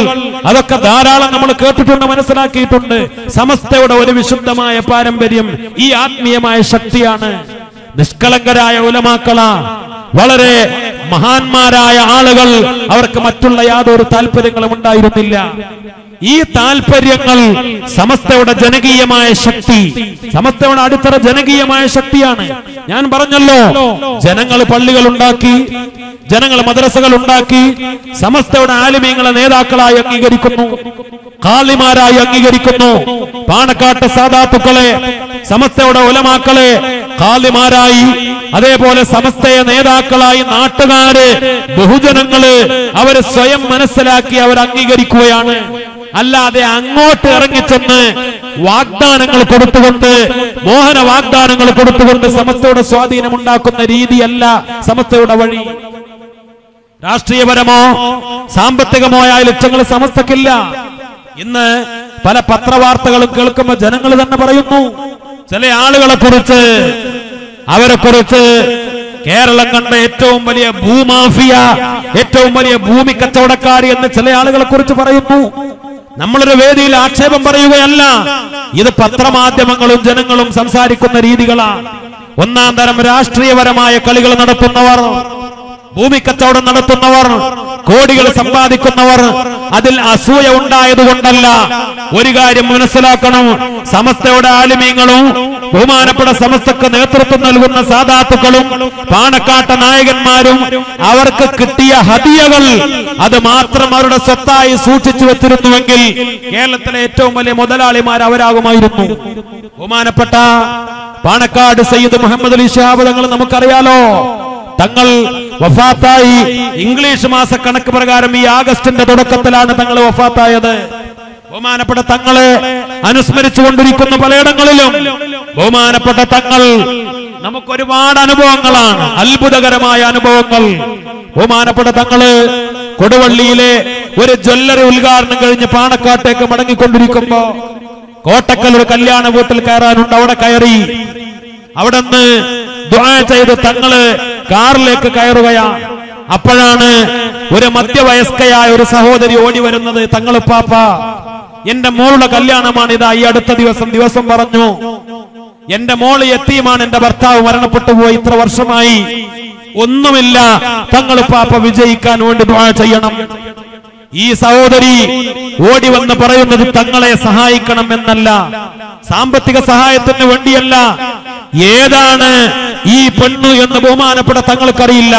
അതൊക്കെ ധാരാളം നമ്മൾ കേട്ടിട്ടുണ്ട് മനസ്സിലാക്കിയിട്ടുണ്ട് സമസ്തയുടെ ഒരു വിശുദ്ധമായ പാരമ്പര്യം ഈ ആത്മീയമായ ശക്തിയാണ് നിഷ്കളങ്കരായ ഉലമാക്കള വളരെ മഹാന്മാരായ ആളുകൾ അവർക്ക് മറ്റുള്ള യാതൊരു താല്പര്യങ്ങളും ഉണ്ടായിരുന്നില്ല ഈ താല്പര്യങ്ങൾ സമസ്തയുടെ ജനകീയമായ ശക്തി സമസ്തയുടെ അടിത്തറ ജനകീയമായ ശക്തിയാണ് ഞാൻ പറഞ്ഞല്ലോ ജനങ്ങൾ പള്ളികൾ ഉണ്ടാക്കി ജനങ്ങൾ മദ്രസകൾ ഉണ്ടാക്കി സമസ്തയുടെ ആലിമീങ്ങളെ നേതാക്കളായി അംഗീകരിക്കുന്നു കാളിമാരായി അംഗീകരിക്കുന്നു പാണക്കാട്ട് സാധാത്തുക്കളെ സമസ്തയുടെ ഉലമാക്കളെ കാളിമാരായി അതേപോലെ സമസ്തയെ നേതാക്കളായി നാട്ടുകാര് ബഹുജനങ്ങള് അവര് സ്വയം മനസ്സിലാക്കി അവർ അംഗീകരിക്കുകയാണ് അല്ലാതെ അങ്ങോട്ട് ഇറങ്ങിച്ചെന്ന് വാഗ്ദാനങ്ങൾ കൊടുത്തുകൊണ്ട് മോഹന വാഗ്ദാനങ്ങൾ കൊടുത്തുകൊണ്ട് സമസ്തയുടെ സ്വാധീനം ഉണ്ടാക്കുന്ന രീതിയല്ല സമസ്തയുടെ വഴി രാഷ്ട്രീയപരമോ സാമ്പത്തികമോ ആയ ലക്ഷ്യങ്ങൾ സമസ്തക്കില്ല ഇന്ന് പല പത്രവാർത്തകളും കേൾക്കുമ്പോൾ ജനങ്ങൾ തന്നെ പറയുന്നു ചില ആളുകളെ കുറിച്ച് അവരെ കുറിച്ച് കേരളം കണ്ട ഏറ്റവും വലിയ ഭൂമാഫിയ ഏറ്റവും വലിയ ഭൂമി കച്ചവടക്കാരി എന്ന് ചില ആളുകളെ കുറിച്ച് പറയുന്നു നമ്മളൊരു വേദിയിൽ ആക്ഷേപം പറയുകയല്ല ഇത് പത്രമാധ്യമങ്ങളും ജനങ്ങളും സംസാരിക്കുന്ന രീതികളാണ് ഒന്നാം തരം രാഷ്ട്രീയപരമായ കളികൾ നടത്തുന്നവർ ഭൂമി കച്ചവടം നടത്തുന്നവർ കോടികൾ സമ്പാദിക്കുന്നവർ അതിൽ അസൂയ ഉണ്ടായതുകൊണ്ടല്ല ഒരു കാര്യം മനസ്സിലാക്കണം സമസ്തയുടെ ആലിമീങ്ങളും ബഹുമാനപ്പെട്ട സമസ്തക്ക് നേതൃത്വം നൽകുന്ന സാധാത്തുക്കളും പാണക്കാട്ട നായകന്മാരും അവർക്ക് കിട്ടിയ ഹതിയകൾ അത് മാത്രം അവരുടെ സ്വത്തായി സൂക്ഷിച്ചു വെച്ചിരുന്നുവെങ്കിൽ കേരളത്തിലെ ഏറ്റവും വലിയ മുതലാളിമാർ അവരാകുമായിരുന്നു ബഹുമാനപ്പെട്ട പാണക്കാട് സയ്യിദ് മുഹമ്മദ് അലി ഷിഹാബ് തങ്ങൾ നമുക്കറിയാലോ തങ്ങൾ വഫാത്തായി ഇംഗ്ലീഷ് മാസക്കണക്ക് പ്രകാരം ഈ ആഗസ്റ്റിന്റെ തുടക്കത്തിലാണ് തങ്ങൾ വഫാത്തായത് ബഹുമാനപ്പെട്ട തങ്ങളെ അനുസ്മരിച്ചു കൊണ്ടിരിക്കുന്ന പലയിടങ്ങളിലും ബഹുമാനപ്പെട്ട തങ്ങൾ നമുക്ക് ഒരുപാട് അനുഭവങ്ങളാണ് അത്ഭുതകരമായ അനുഭവങ്ങൾ ബഹുമാനപ്പെട്ട തങ്ങള് കൊടുവള്ളിയിലെ ഒരു ജ്വല്ലറി ഉദ്ഘാടനം കഴിഞ്ഞ് പാണക്കാട്ടേക്ക് മടങ്ങിക്കൊണ്ടിരിക്കുമ്പോ കോട്ടക്കൽ ഒരു കല്യാണ വീട്ടിൽ കയറാനുണ്ട് അവിടെ കയറി അവിടെ നിന്ന് ദുആ ചെയ്ത് തങ്ങള് കാറിലേക്ക് കയറുകയാണ് അപ്പോഴാണ് ഒരു മധ്യവയസ്കയായ ഒരു സഹോദരി ഓടി വരുന്നത് തങ്ങൾ പാപ്പ എന്റെ മോളുടെ കല്യാണമാണ് ഇതാ ഈ അടുത്ത ദിവസം ദിവസം പറഞ്ഞു എന്റെ മോള് എത്തിയുമാണ് എന്റെ ഭർത്താവ് മരണപ്പെട്ടു പോയി ഇത്ര വർഷമായി ഒന്നുമില്ല തങ്ങൾ പാപ്പ വിജയിക്കാൻ വേണ്ടി ദുആ ചെയ്യണം ഈ സഹോദരി ഓടി വന്ന് പറയുന്നത് തങ്ങളെ സഹായിക്കണം എന്നല്ല സാമ്പത്തിക സഹായത്തിന് വേണ്ടിയല്ല ഏതാണ് ഈ പെണ്ണു എന്ന് ബഹുമാനപ്പെട്ട തങ്ങൾക്കറിയില്ല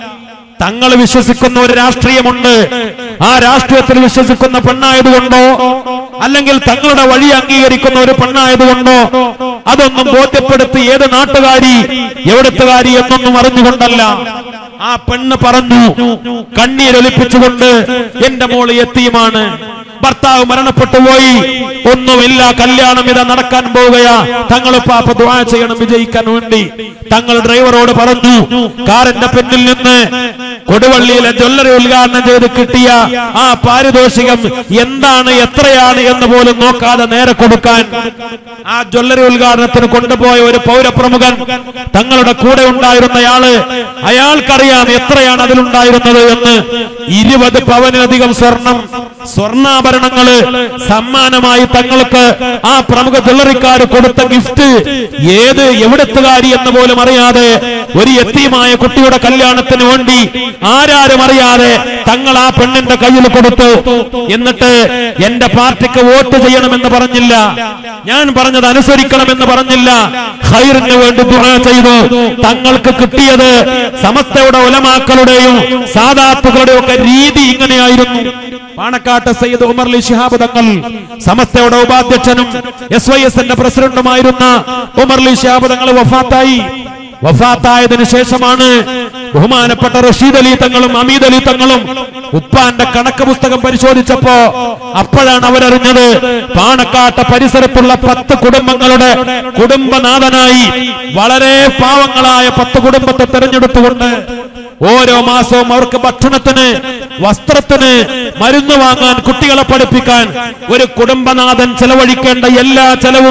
തങ്ങൾ വിശ്വസിക്കുന്ന ഒരു രാഷ്ട്രീയമുണ്ട് ആ രാഷ്ട്രീയത്തിൽ വിശ്വസിക്കുന്ന പെണ്ണായതുകൊണ്ടോ അല്ലെങ്കിൽ തങ്ങളുടെ വഴി അംഗീകരിക്കുന്ന ഒരു പെണ്ണായതുകൊണ്ടോ അതൊന്നും ബോധ്യപ്പെടുത്തി ഏത് നാട്ടുകാരി എവിടത്തുകാരി എന്നൊന്നും അറിഞ്ഞുകൊണ്ടല്ല ആ പെണ്ണ് പറഞ്ഞു കണ്ണീരൊലിപ്പിച്ചുകൊണ്ട് എന്റെ മോള് എത്തിയുമാണ് ഭർത്താവ് മരണപ്പെട്ടു പോയി ഒന്നുമില്ല കല്യാണം ഇതാ നടക്കാൻ പോവുകയാ തങ്ങൾ പാപ്പ ദ്വാ ചെയ്യണം വിജയിക്കാൻ വേണ്ടി തങ്ങൾ ഡ്രൈവറോട് പറഞ്ഞു കാറിന്റെ പിന്നിൽ നിന്ന് കൊടുവള്ളിയിലെ ജ്വല്ലറി ഉദ്ഘാടനം ചെയ്ത് കിട്ടിയ ആ പാരിതോഷികം എന്താണ് എത്രയാണ് എന്ന് പോലും നോക്കാതെ നേരെ കൊടുക്കാൻ ആ ജ്വല്ലറി ഉദ്ഘാടനത്തിന് കൊണ്ടുപോയ ഒരു പൗരപ്രമുഖൻ തങ്ങളുടെ കൂടെ ഉണ്ടായിരുന്നയാള് അയാൾക്കറിയാം എത്രയാണ് അതിലുണ്ടായിരുന്നത് എന്ന് ഇരുപത് പവനിലധികം സ്വർണം സ്വർണ്ണാഭരണങ്ങള് സമ്മാനമായി തങ്ങൾക്ക് ആ പ്രമുഖ ജ്വല്ലറിക്കാർ കൊടുത്ത ഗിഫ്റ്റ് ഏത് എവിടത്തുകാരി എന്ന് പോലും അറിയാതെ ഒരു എത്തിയുമായ കുട്ടിയുടെ കല്യാണത്തിന് വേണ്ടി ആരാരും അറിയാതെ തങ്ങൾ ആ പെണ്ണിന്റെ കയ്യിൽ കൊടുത്തു എന്നിട്ട് എന്റെ പാർട്ടിക്ക് വോട്ട് ചെയ്യണമെന്ന് പറഞ്ഞില്ല ഞാൻ പറഞ്ഞത് അനുസരിക്കണമെന്ന് പറഞ്ഞില്ല ഖൈറിന് വേണ്ടി ദുആ ചെയ്തു തങ്ങൾക്ക് കിട്ടിയത് സമസ്തയുടെ ഉലമാക്കളുടെയും സാദാത്തുകളുടെയും ഒക്കെ രീതി ഇങ്ങനെയായിരുന്നു പാണക്കാട്ട് സയ്യിദ് ഉമർ അലി ശിഹാബ് തങ്ങൾ സമസ്തയുടെ ഉപാധ്യക്ഷനും എസ് വൈ എസിന്റെ പ്രസിഡന്റുമായിരുന്ന ഉമർ അലി ശിഹാബ് തങ്ങൾ വഫാത്തായി വഫാത്തായതിനു ശേഷമാണ് ബഹുമാനപ്പെട്ട റഷീദ് അലി തങ്ങളും അമീദ് അലി തങ്ങളും ഉപ്പാന്റെ കണക്ക് പുസ്തകം പരിശോധിച്ചപ്പോ അപ്പോഴാണ് അവരറിഞ്ഞത് പാണക്കാട്ട പരിസരത്തുള്ള പത്ത് കുടുംബങ്ങളുടെ കുടുംബനാഥനായി വളരെ പാവങ്ങളായ പത്ത് കുടുംബത്തെ തെരഞ്ഞെടുത്തുകൊണ്ട് ഓരോ മാസവും അവർക്ക് ഭക്ഷണത്തിന് വസ്ത്രത്തിന് മരുന്ന് വാങ്ങാൻ കുട്ടികളെ പഠിപ്പിക്കാൻ ഒരു കുടുംബനാഥൻ ചെലവഴിക്കേണ്ട എല്ലാ ചെലവും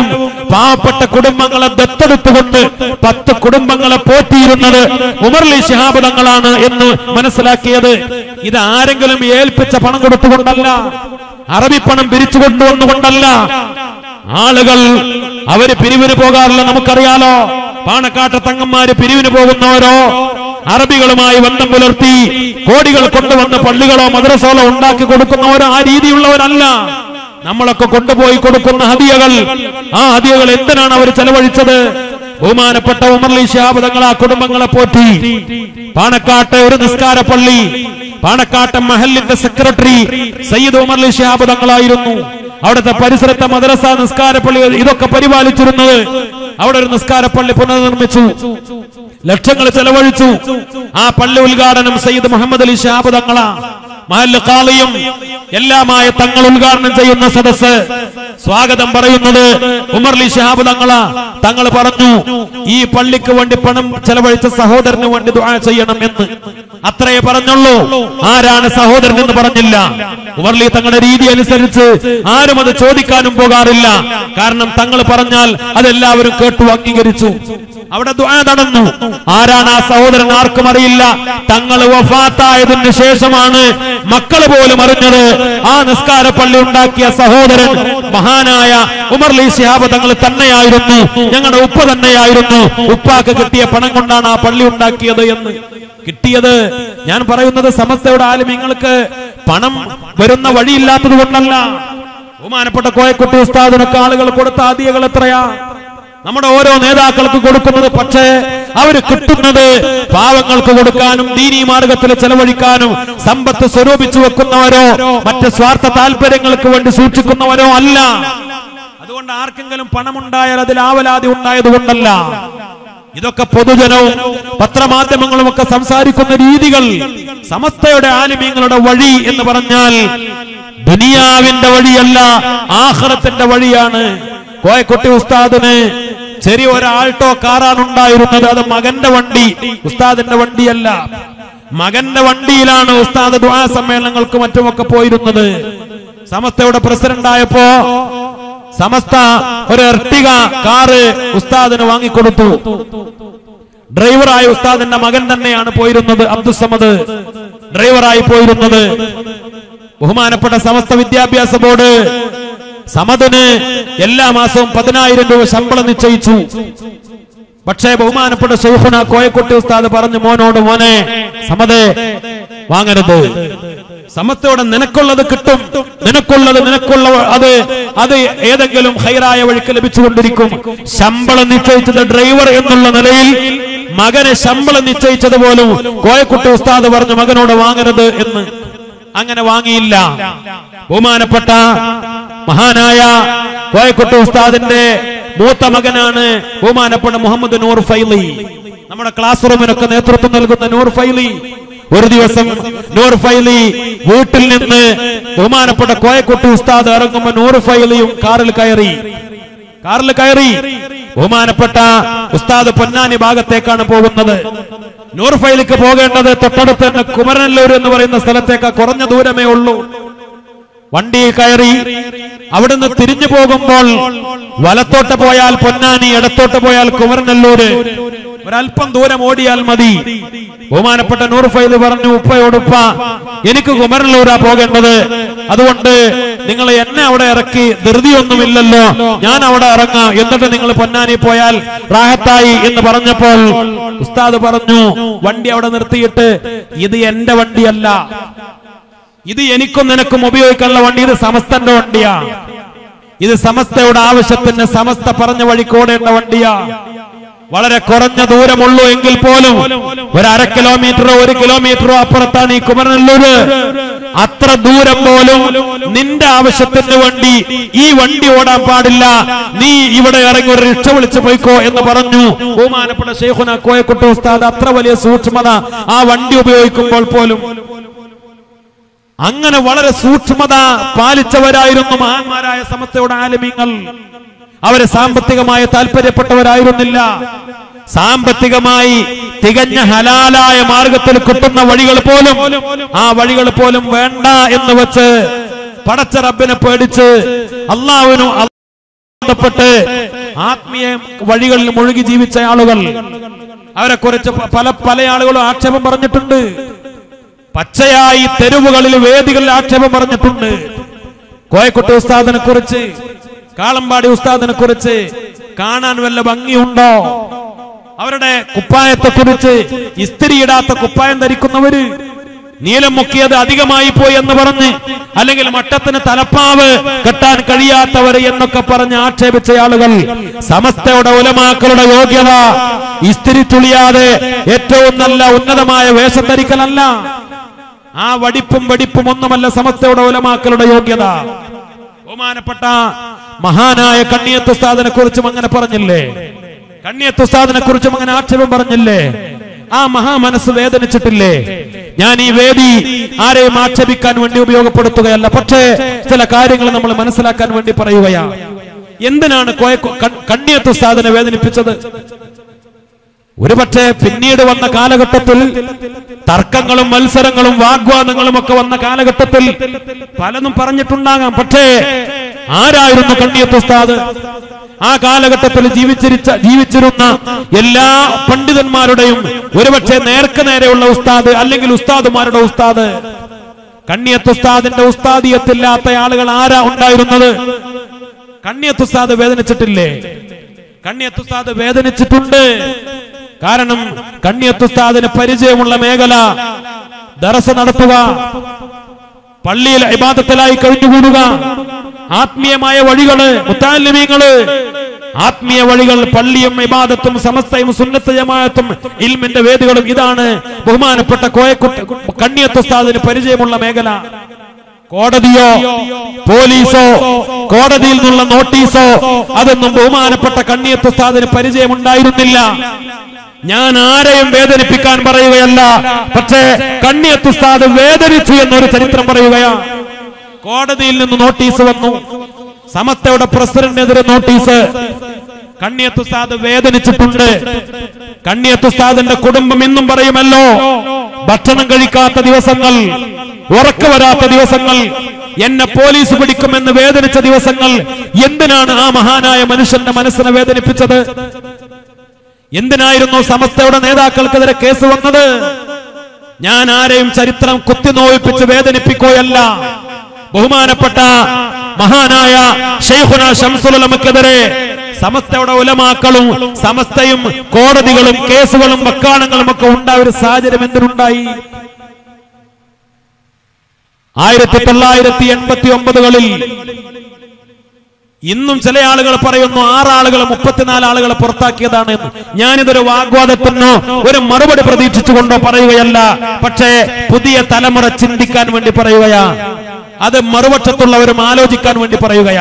പാവപ്പെട്ട കുടുംബങ്ങളെ ദത്തെടുത്തുകൊണ്ട് പത്ത് കുടുംബങ്ങളെ പോറ്റിയിരുന്നത് ഉമർലി ശിഹാബ് തങ്ങളാണ് എന്ന് മനസ്സിലാക്കിയത് ഇത് ആരെങ്കിലും ഏൽപ്പിച്ച പണം കൊടുത്തുകൊണ്ടല്ല അറബി പണം പിരിച്ചു കൊണ്ടുവന്നുകൊണ്ടല്ല ആളുകൾ അവര് പിരിവിന് പോകാറില്ല നമുക്കറിയാലോ പാണക്കാട്ട് തങ്ങന്മാര് പിരിവിന് പോകുന്നവരോ അറബികളുമായി ബന്ധം പുലർത്തി കോടികൾ കൊണ്ടുവന്ന് പള്ളികളോ മദ്രസകളോ ഉണ്ടാക്കി കൊടുക്കുന്നവരോ ആ രീതിയുള്ളവരല്ല നമ്മളൊക്കെ കൊണ്ടുപോയി കൊടുക്കുന്ന ഹദിയകൾ ആ ഹദിയകൾ എന്തിനാണ് അവർ ചെലവഴിച്ചത് ബഹുമാനപ്പെട്ട ഉമർലി ശാബ് തങ്ങൾ ആ കുടുംബങ്ങളെ പോറ്റി പാണക്കാട്ട് ഒരു നിസ്കാര പള്ളി പാണക്കാട്ട് മഹലിന്റെ സെക്രട്ടറി സയ്യിദ് ഉമർലി ശാബ് തങ്ങളായിരുന്നു അവിടുത്തെ പരിസരത്തെ മദ്രസ നിസ്കാര പള്ളി ഇതൊക്കെ പരിപാലിച്ചിരുന്നത് അവിടെ ഒരു നിസ്കാര പള്ളി പുനർനിർമ്മിച്ചു ലക്ഷങ്ങൾ ചെലവഴിച്ചു ആ പള്ളി ഉദ്ഘാടനം സയ്യിദ് മുഹമ്മദ് അലി ഷാബ് തങ്ങളാ മഹല്ല് കാളിയും എല്ലാമായ തങ്ങൾ ഉദ്ഘാടനം ചെയ്യുന്ന സദസ് സ്വാഗതം പറയുന്നത് ഉമർലി ഷഹാബ് തങ്ങളാ തങ്ങൾ പറഞ്ഞു ഈ പള്ളിക്ക് വേണ്ടി പണം ചെലവഴിച്ച സഹോദരന് വേണ്ടി ദുആ ചെയ്യണം എന്ന് അത്രേ പറഞ്ഞുള്ളൂ ആരാണ് സഹോദരൻ എന്ന് പറഞ്ഞില്ല ഉമർലി തങ്ങളുടെ രീതി അനുസരിച്ച് ആരും അത് ചോദിക്കാനും പോകാറില്ല കാരണം തങ്ങൾ പറഞ്ഞാൽ അതെല്ലാവരും കേട്ടു അംഗീകരിച്ചു അവിടെ ദുആ നടന്നു ആരാണ് ആ സഹോദരൻ ആർക്കും അറിയില്ല തങ്ങൾ വഫാത്തായതിന് ശേഷമാണ് മക്കൾ പോലും അറിഞ്ഞത് ആ നിസ്കാര പള്ളി ഉണ്ടാക്കിയ സഹോദരൻ മഹാനായ ഉമർലി ശിഹാബ് തങ്ങൾ തന്നെയായിരുന്നു ഞങ്ങളുടെ ഉപ്പ തന്നെയായിരുന്നു ഉപ്പാക്ക് കിട്ടിയ പണം കൊണ്ടാണ് ആ പള്ളി ഉണ്ടാക്കിയത് എന്ന് കിട്ടിയത് ഞാൻ പറയുന്നത് സമസ്തയുടെ ആലിമ്യങ്ങൾക്ക് പണം വരുന്ന വഴിയില്ലാത്തത് കൊണ്ടല്ല ബഹുമാനപ്പെട്ട കോയക്കുട്ടി ഉസ്താദിനൊക്കെ ആളുകൾ കൊടുത്ത ആദിയകൾ എത്രയാ നമ്മുടെ ഓരോ നേതാക്കൾക്ക് കൊടുക്കുന്നത് പക്ഷേ അവര് കിട്ടുന്നത് പാവങ്ങൾക്ക് കൊടുക്കാനും ദീനീ മാർഗത്തിൽ ചെലവഴിക്കാനും സമ്പത്ത് സ്വരൂപിച്ചു വെക്കുന്നവരോ മറ്റ് സ്വാർത്ഥ താല്പര്യങ്ങൾക്ക് വേണ്ടി സൂക്ഷിക്കുന്നവരോ അല്ല അതുകൊണ്ട് ആർക്കെങ്കിലും പണമുണ്ടായാൽ അതിൽ ആവലാതി ഉണ്ടായത് കൊണ്ടല്ല ഇതൊക്കെ പൊതുജനവും പത്രമാധ്യമങ്ങളും ഒക്കെ സംസാരിക്കുന്ന രീതികൾ സമസ്തയുടെ ആലിമ്യങ്ങളുടെ വഴി എന്ന് പറഞ്ഞാൽ ദുനിയാവിന്റെ വഴിയല്ല ആഹ്റത്തിന്റെ വഴിയാണ് കോയക്കുട്ടി ഉസ്താദിന് ചെറിയ ഒരു ആൾട്ടോ കാറാണ് ഉണ്ടായിരുന്നത് അത് മകന്റെ വണ്ടി ഉസ്താദിന്റെ വണ്ടിയല്ല മകന്റെ വണ്ടിയിലാണ് ഉസ്താദ് ദുആ സമ്മേളനങ്ങൾക്ക് മറ്റുമൊക്കെ പോയിരുന്നത് സമസ്തയുടെ പ്രസിഡന്റ് ആയപ്പോ സമസ്ത ഒരു എർട്ടിക കാറ് ഉസ്താദിന് വാങ്ങിക്കൊടുത്തു ഡ്രൈവറായ ഉസ്താദിന്റെ മകൻ തന്നെയാണ് പോയിരുന്നത് അബ്ദുസമദ് ഡ്രൈവറായി പോയിരുന്നത് ബഹുമാനപ്പെട്ട സമസ്ത വിദ്യാഭ്യാസ ബോർഡ് സമദിന് എല്ലാ മാസവും പതിനായിരം രൂപ ശമ്പളം നിശ്ചയിച്ചു പക്ഷേ ബഹുമാനപ്പെട്ട ഷെയ്ഖുന കോയക്കുട്ടി ഉസ്താദ് പറഞ്ഞു മോനോട് മോനെ സമതെ വാങ്ങരുത് സമത്തോടെ നിനക്കുള്ളത് കിട്ടും നിനക്കുള്ളത് നിനക്കുള്ള അത് അത് ഏതെങ്കിലും ഹൈറായ വഴിക്ക് ലഭിച്ചുകൊണ്ടിരിക്കും ശമ്പളം നിശ്ചയിച്ചത് ഡ്രൈവർ എന്നുള്ള നിലയിൽ മകന് ശമ്പളം നിശ്ചയിച്ചത് പോലും കോയക്കുട്ടി ഉസ്താദ് പറഞ്ഞു മകനോട് വാങ്ങരുത് എന്ന് അങ്ങനെ വാങ്ങിയില്ല ബഹുമാനപ്പെട്ട മഹാനായ കോയക്കുട്ടി ഉസ്താദിന്റെ മൂത്ത മകനാണ് ബഹുമാനപ്പെട്ട മുഹമ്മദ് നൂർ ഫൈലി നമ്മുടെ ക്ലാസ് റൂമിനൊക്കെ നേതൃത്വം നൽകുന്ന നൂർ ഫൈലി ഒരു ദിവസം നൂർ ഫൈലി വീട്ടിൽ നിന്ന് ബഹുമാനപ്പെട്ട കോയക്കുട്ടി ഉസ്താദ് ഇറങ്ങുമ്പോ നൂർ ഫൈലിയും കാറിൽ കയറി കാറിൽ കയറി ബഹുമാനപ്പെട്ട ഉസ്താദ് പൊന്നാനി ഭാഗത്തേക്കാണ് പോകുന്നത് നൂർ ഫൈലിക്ക് പോകേണ്ടത് തൊട്ടടുത്ത് തന്നെ കുമരനല്ലൂർ എന്ന് പറയുന്ന സ്ഥലത്തേക്ക് കുറഞ്ഞ ദൂരമേ ഉള്ളൂ വണ്ടിയിൽ കയറി അവിടുന്ന് തിരിഞ്ഞു പോകുമ്പോൾ വലത്തോട്ട് പോയാൽ പൊന്നാനി ഇടത്തോട്ട് പോയാൽ കുമരനല്ലൂര് ഒരല്പം ദൂരം ഓടിയാൽ മതി ബഹുമാനപ്പെട്ട നൂർ ഫൈദ് പറഞ്ഞു ഉപ്പയോടുപ്പ എനിക്ക് കുമരനല്ലൂരാ പോകേണ്ടത് അതുകൊണ്ട് നിങ്ങൾ എന്നെ അവിടെ ഇറക്കി ധൃതിയൊന്നുമില്ലല്ലോ ഞാൻ അവിടെ ഇറങ്ങാം എന്നിട്ട് നിങ്ങൾ പൊന്നാനി പോയാൽ റാഹത്തായി എന്ന് പറഞ്ഞപ്പോൾ ഉസ്താദ് പറഞ്ഞു വണ്ടി അവിടെ നിർത്തിയിട്ട് ഇത് എന്റെ വണ്ടിയല്ല ഇത് എനിക്കും നിനക്കും ഉപയോഗിക്കാനുള്ള വണ്ടി ഇത് സമസ്തന്റെ വണ്ടിയാ ഇത് സമസ്തയുടെ ആവശ്യത്തിന് സമസ്ത പറഞ്ഞ വഴി കോടേണ്ട വണ്ടിയാ വളരെ കുറഞ്ഞ ദൂരമുള്ളൂ എങ്കിൽ പോലും ഒരു അര കിലോമീറ്ററോ ഒരു കിലോമീറ്ററോ അപ്പുറത്താണ് ഈ കുമരനല്ലൂര് അത്ര ദൂരം പോലും നിന്റെ ആവശ്യത്തിന് വേണ്ടി ഈ വണ്ടി ഓടാൻ പാടില്ല നീ ഇവിടെ ഇറങ്ങി ഒരു റിക്ഷ വിളിച്ചു പോയിക്കോ എന്ന് പറഞ്ഞു ബഹുമാനപ്പെട്ട ഷെയ്ഖുന കോയക്കുട്ടി ഉസ്താദ് അത്ര വലിയ സൂക്ഷ്മത ആ വണ്ടി ഉപയോഗിക്കുമ്പോൾ പോലും അങ്ങനെ വളരെ സൂക്ഷ്മത പാലിച്ചവരായിരുന്നു മഹാന്മാരായ സമസ്തയുടെ ആലിമ്യങ്ങൾ അവര് സാമ്പത്തികമായി താല്പര്യപ്പെട്ടവരായിരുന്നില്ല സാമ്പത്തികമായി തികഞ്ഞ ഹലാലായ മാർഗത്തിൽ കിട്ടുന്ന വഴികൾ പോലും ആ വഴികൾ പോലും വേണ്ട എന്ന് വെച്ച് പടച്ച റബ്ബിനെ പേടിച്ച് അള്ളാഹുവിനും ബന്ധപ്പെട്ട് ആത്മീയ വഴികളിൽ മുഴുകി ജീവിച്ച ആളുകൾ അവരെ കുറിച്ച് പ- പല പല ആളുകളും ആക്ഷേപം പറഞ്ഞിട്ടുണ്ട് പച്ചയായി തെരുവുകളിൽ വേദികളിൽ ആക്ഷേപം പറഞ്ഞിട്ടുണ്ട് കോയക്കുട്ടി ഉസ്താദിനെ കുറിച്ച് കാളമ്പാടി ഉസ്താദിനെ കുറിച്ച് കാണാൻ വല്ല ഭംഗിയുണ്ടോ അവരുടെ കുപ്പായത്തെ കുറിച്ച് ഇസ്തിരിയിടാത്ത കുപ്പായം ധരിക്കുന്നവര് നീലം മുക്കിയത് അധികമായി പോയി എന്ന് പറഞ്ഞ് അല്ലെങ്കിൽ മട്ടത്തിന് തലപ്പാവ് കെട്ടാൻ കഴിയാത്തവർ എന്നൊക്കെ പറഞ്ഞ് ആക്ഷേപിച്ച ആളുകൾ സമസ്തയുടെ ഉലമാക്കളുടെ യോഗ്യത ഇസ്തിരി തുളിയാതെ ഏറ്റവും നല്ല ഉന്നതമായ വേഷം ധരിക്കലല്ല ആ വടിപ്പും വെടിപ്പും ഒന്നുമല്ല സമസ്തയുടെ ഉലമാക്കളുടെ യോഗ്യത ബഹുമാനപ്പെട്ട മഹാനായ കണ്ണിയത്ത് ഉസ്താദിനെ കുറിച്ചും അങ്ങനെ പറഞ്ഞില്ലേ കണ്ണിയത്ത് ഉസ്താദിനെ കുറിച്ചും അങ്ങനെ ആക്ഷേപം പറഞ്ഞില്ലേ ആ മഹാമനസ് വേദനിച്ചിട്ടില്ലേ ഞാൻ ഈ വേദി ആരെയും ആക്ഷേപിക്കാൻ വേണ്ടി ഉപയോഗപ്പെടുത്തുകയല്ല പക്ഷേ ചില കാര്യങ്ങൾ നമ്മൾ മനസ്സിലാക്കാൻ വേണ്ടി പറയുകയാണ് എന്തിനാണ് കോയ- കൺ- കണ്ണിയത്ത് ഉസ്താദിനെ വേദനിപ്പിച്ചത് ഒരുപക്ഷെ പിന്നീട് വന്ന കാലഘട്ടത്തിൽ തർക്കങ്ങളും മത്സരങ്ങളും വാഗ്വാദങ്ങളും ഒക്കെ വന്ന കാലഘട്ടത്തിൽ പലതും പറഞ്ഞിട്ടുണ്ടാകാം പക്ഷേ ആരായിരുന്നു കണ്ണിയത്ത് ഉസ്താദ് ആ കാലഘട്ടത്തിൽ ജീവിച്ചിരിച്ച ജീവിച്ചിരുന്ന എല്ലാ പണ്ഡിതന്മാരുടെയും ഒരുപക്ഷെ നേർക്ക് നേരെയുള്ള ഉസ്താദ് അല്ലെങ്കിൽ ഉസ്താദുമാരുടെ ഉസ്താദ് കണ്ണിയത്ത് ഉസ്താദിന്റെ ഉസ്താദിയത്തില്ലാത്ത ആളുകൾ ആരാ ഉണ്ടായിരുന്നത് കണ്ണിയത്ത് ഉസ്താദ് വേദനിച്ചിട്ടില്ലേ കണ്ണിയത്ത് ഉസ്താദ് വേദനിച്ചിട്ടുണ്ട് കാരണം കണ്ണിയത്ത് ഉസ്താദിന് പരിചയമുള്ള മേഖല ദറസ നടത്തുക പള്ളിയിൽ ഇബാദത്തിലായി കഴിഞ്ഞുകൂടുക ആത്മീയമായ വഴികള് മുത്താലിമീങ്ങള് ആത്മീയ വഴികൾ പള്ളിയും ഇബാദത്തും സമസ്തയും സുന്നത്ത് ജമാഅത്തും ഇൽമിന്റെ വേദികളും ഇതാണ് ബഹുമാനപ്പെട്ട കോയക്കുട്ടി കണ്ണിയത്ത് ഉസ്താദിന് പരിചയമുള്ള മേഖല കോടതിയോ പോലീസോ കോടതിയിൽ നിന്നുള്ള നോട്ടീസോ അതൊന്നും ബഹുമാനപ്പെട്ട കണ്ണിയത്ത് ഉസ്താദിന് പരിചയമുണ്ടായിരുന്നില്ല ഞാൻ ആരെയും വേദനിപ്പിക്കാൻ പറയുകയല്ല പക്ഷേ കണ്ണിയത്ത് ഉസ്താദ് വേദനിച്ചു എന്നൊരു ചരിത്രം പറയുകയാ കോടതിയിൽ നിന്ന് നോട്ടീസ് വന്നു സമസ്തയുടെ പ്രസിഡന്റിനെതിരെ നോട്ടീസ് കണ്ണിയത്ത് ഉസ്താദ് വേദനിച്ചിട്ടുണ്ട് കണ്ണിയത്ത് ഉസ്താദിന്റെ കുടുംബം ഇന്നും പറയുമല്ലോ ഭക്ഷണം കഴിക്കാത്ത ദിവസങ്ങൾ ഉറക്കു വരാത്ത ദിവസങ്ങൾ എന്നെ പോലീസ് പിടിക്കുമെന്ന് വേദനിച്ച ദിവസങ്ങൾ എന്തിനാണ് ആ മഹാനായ മനുഷ്യന്റെ മനസ്സിനെ വേദനിപ്പിച്ചത് എന്തിനായിരുന്നു സമസ്തയുടെ നേതാക്കൾക്കെതിരെ കേസ് വന്നത് ഞാൻ ആരെയും ചരിത്രം കുത്തിനോവിപ്പിച്ച് വേദനിപ്പിക്കുകയല്ല ബഹുമാനപ്പെട്ട മഹാനായ ഷെയ്ഖുന ഷംസുലമക്കെതിരെ സമസ്തയുടെ ഉലമാക്കളും സമസ്തയും കോടതികളും കേസുകളും വക്കാണങ്ങളും ഒക്കെ ഉണ്ടായ ഒരു സാഹചര്യം എന്തിനുണ്ടായി ആയിരത്തി തൊള്ളായിരത്തി എൺപത്തി ഒമ്പതുകളിൽ ഇന്നും ചില ആളുകൾ പറയുന്നു ആറാളുകൾ മുപ്പത്തിനാല് ആളുകളെ പുറത്താക്കിയതാണ് എന്ന് ഞാനിതൊരു വാഗ്വാദത്തിനോ ഒരു മറുപടി പ്രതീക്ഷിച്ചുകൊണ്ടോ പറയുകയല്ല പക്ഷേ പുതിയ തലമുറ ചിന്തിക്കാൻ വേണ്ടി പറയുകയാ അത് മറുപക്ഷത്തുള്ളവരും ആലോചിക്കാൻ വേണ്ടി പറയുകയാ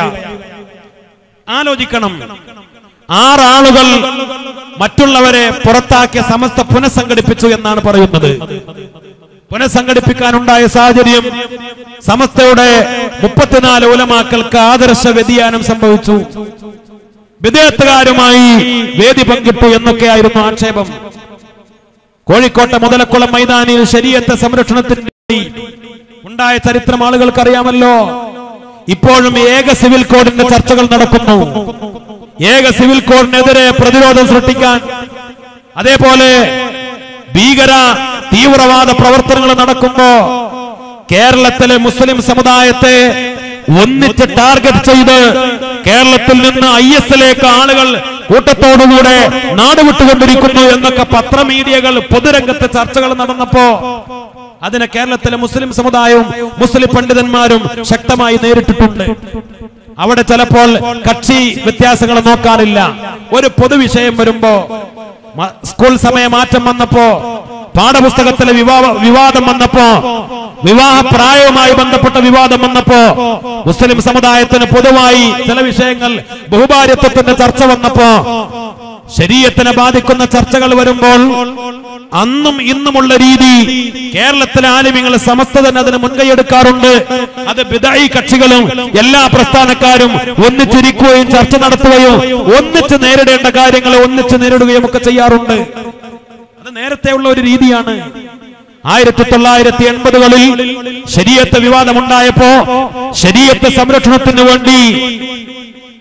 ആലോചിക്കണം ആറാളുകൾ മറ്റുള്ളവരെ പുറത്താക്കിയ സമസ്ത പുനഃസംഘടിപ്പിച്ചു എന്നാണ് പറയുന്നത് പുനഃസംഘടിപ്പിക്കാനുണ്ടായ സാഹചര്യം സമസ്തയുടെ മുപ്പത്തിനാല് ഉലമാക്കൾക്ക് ആദർശ വ്യതിയാനം സംഭവിച്ചു വിദേഹത്തുകാരുമായി വേദി പങ്കിട്ടു എന്നൊക്കെയായിരുന്നു ആക്ഷേപം കോഴിക്കോട്ടെ മുതലക്കുളം മൈതാനിയിൽ ശരീരത്തെ സംരക്ഷണത്തിന് വേണ്ടി ഉണ്ടായ ചരിത്രം ആളുകൾക്കറിയാമല്ലോ ഇപ്പോഴും ഏക സിവിൽ കോഡിന്റെ ചർച്ചകൾ നടക്കുന്നു ഏക സിവിൽ കോഡിനെതിരെ പ്രതിരോധം സൃഷ്ടിക്കാൻ അതേപോലെ ഭീകര തീവ്രവാദ പ്രവർത്തനങ്ങൾ നടക്കുമ്പോ കേരളത്തിലെ മുസ്ലിം സമുദായത്തെ ഒന്നിച്ച് ടാർഗറ്റ് ചെയ്ത് കേരളത്തിൽ നിന്ന് ഐ എസിലേക്ക് ആളുകൾ കൂട്ടത്തോടുകൂടെ നാടുവിട്ടുകൊണ്ടിരിക്കുന്നു എന്നൊക്കെ പത്രമീഡിയകൾ പൊതുരംഗത്തെ ചർച്ചകൾ നടന്നപ്പോ അതിനെ കേരളത്തിലെ മുസ്ലിം സമുദായവും മുസ്ലിം പണ്ഡിതന്മാരും ശക്തമായി നേരിട്ടിട്ടുണ്ട് അവിടെ ചിലപ്പോൾ കക്ഷി വ്യത്യാസങ്ങൾ നോക്കാറില്ല ഒരു പൊതുവിഷയം വരുമ്പോ മ- സ്കൂൾ സമയ മാറ്റം വന്നപ്പോ പാഠപുസ്തകത്തിലെ വിവാഹ വിവാദം വന്നപ്പോ വിവാഹ പ്രായവുമായി ബന്ധപ്പെട്ട വിവാദം വന്നപ്പോ മുസ്ലിം സമുദായത്തിന് പൊതുവായി ചില വിഷയങ്ങൾ ബഹുഭാര്യത്വത്തിന്റെ ചർച്ച വന്നപ്പോ ശരീരത്തിനെ ബാധിക്കുന്ന ചർച്ചകൾ വരുമ്പോൾ അന്നും ഇന്നുമുള്ള രീതി കേരളത്തിലെ ആലിമ്യങ്ങൾ സമസ്ത തന്നെ അതിന് മുൻകൈയെടുക്കാറുണ്ട് അത് ബിദായി കക്ഷികളും എല്ലാ പ്രസ്ഥാനക്കാരും ഒന്നിച്ചിരിക്കുകയും ചർച്ച നടത്തുകയും ഒന്നിച്ച് നേരിടേണ്ട കാര്യങ്ങളെ ഒന്നിച്ച് നേരിടുകയും ഒക്കെ ചെയ്യാറുണ്ട് അത് നേരത്തെ ഉള്ള ഒരു രീതിയാണ് ആയിരത്തി തൊള്ളായിരത്തി എൺപതുകളിൽ ശരീരത്തെ വിവാദമുണ്ടായപ്പോ ശരീരത്തെ സംരക്ഷണത്തിന് വേണ്ടി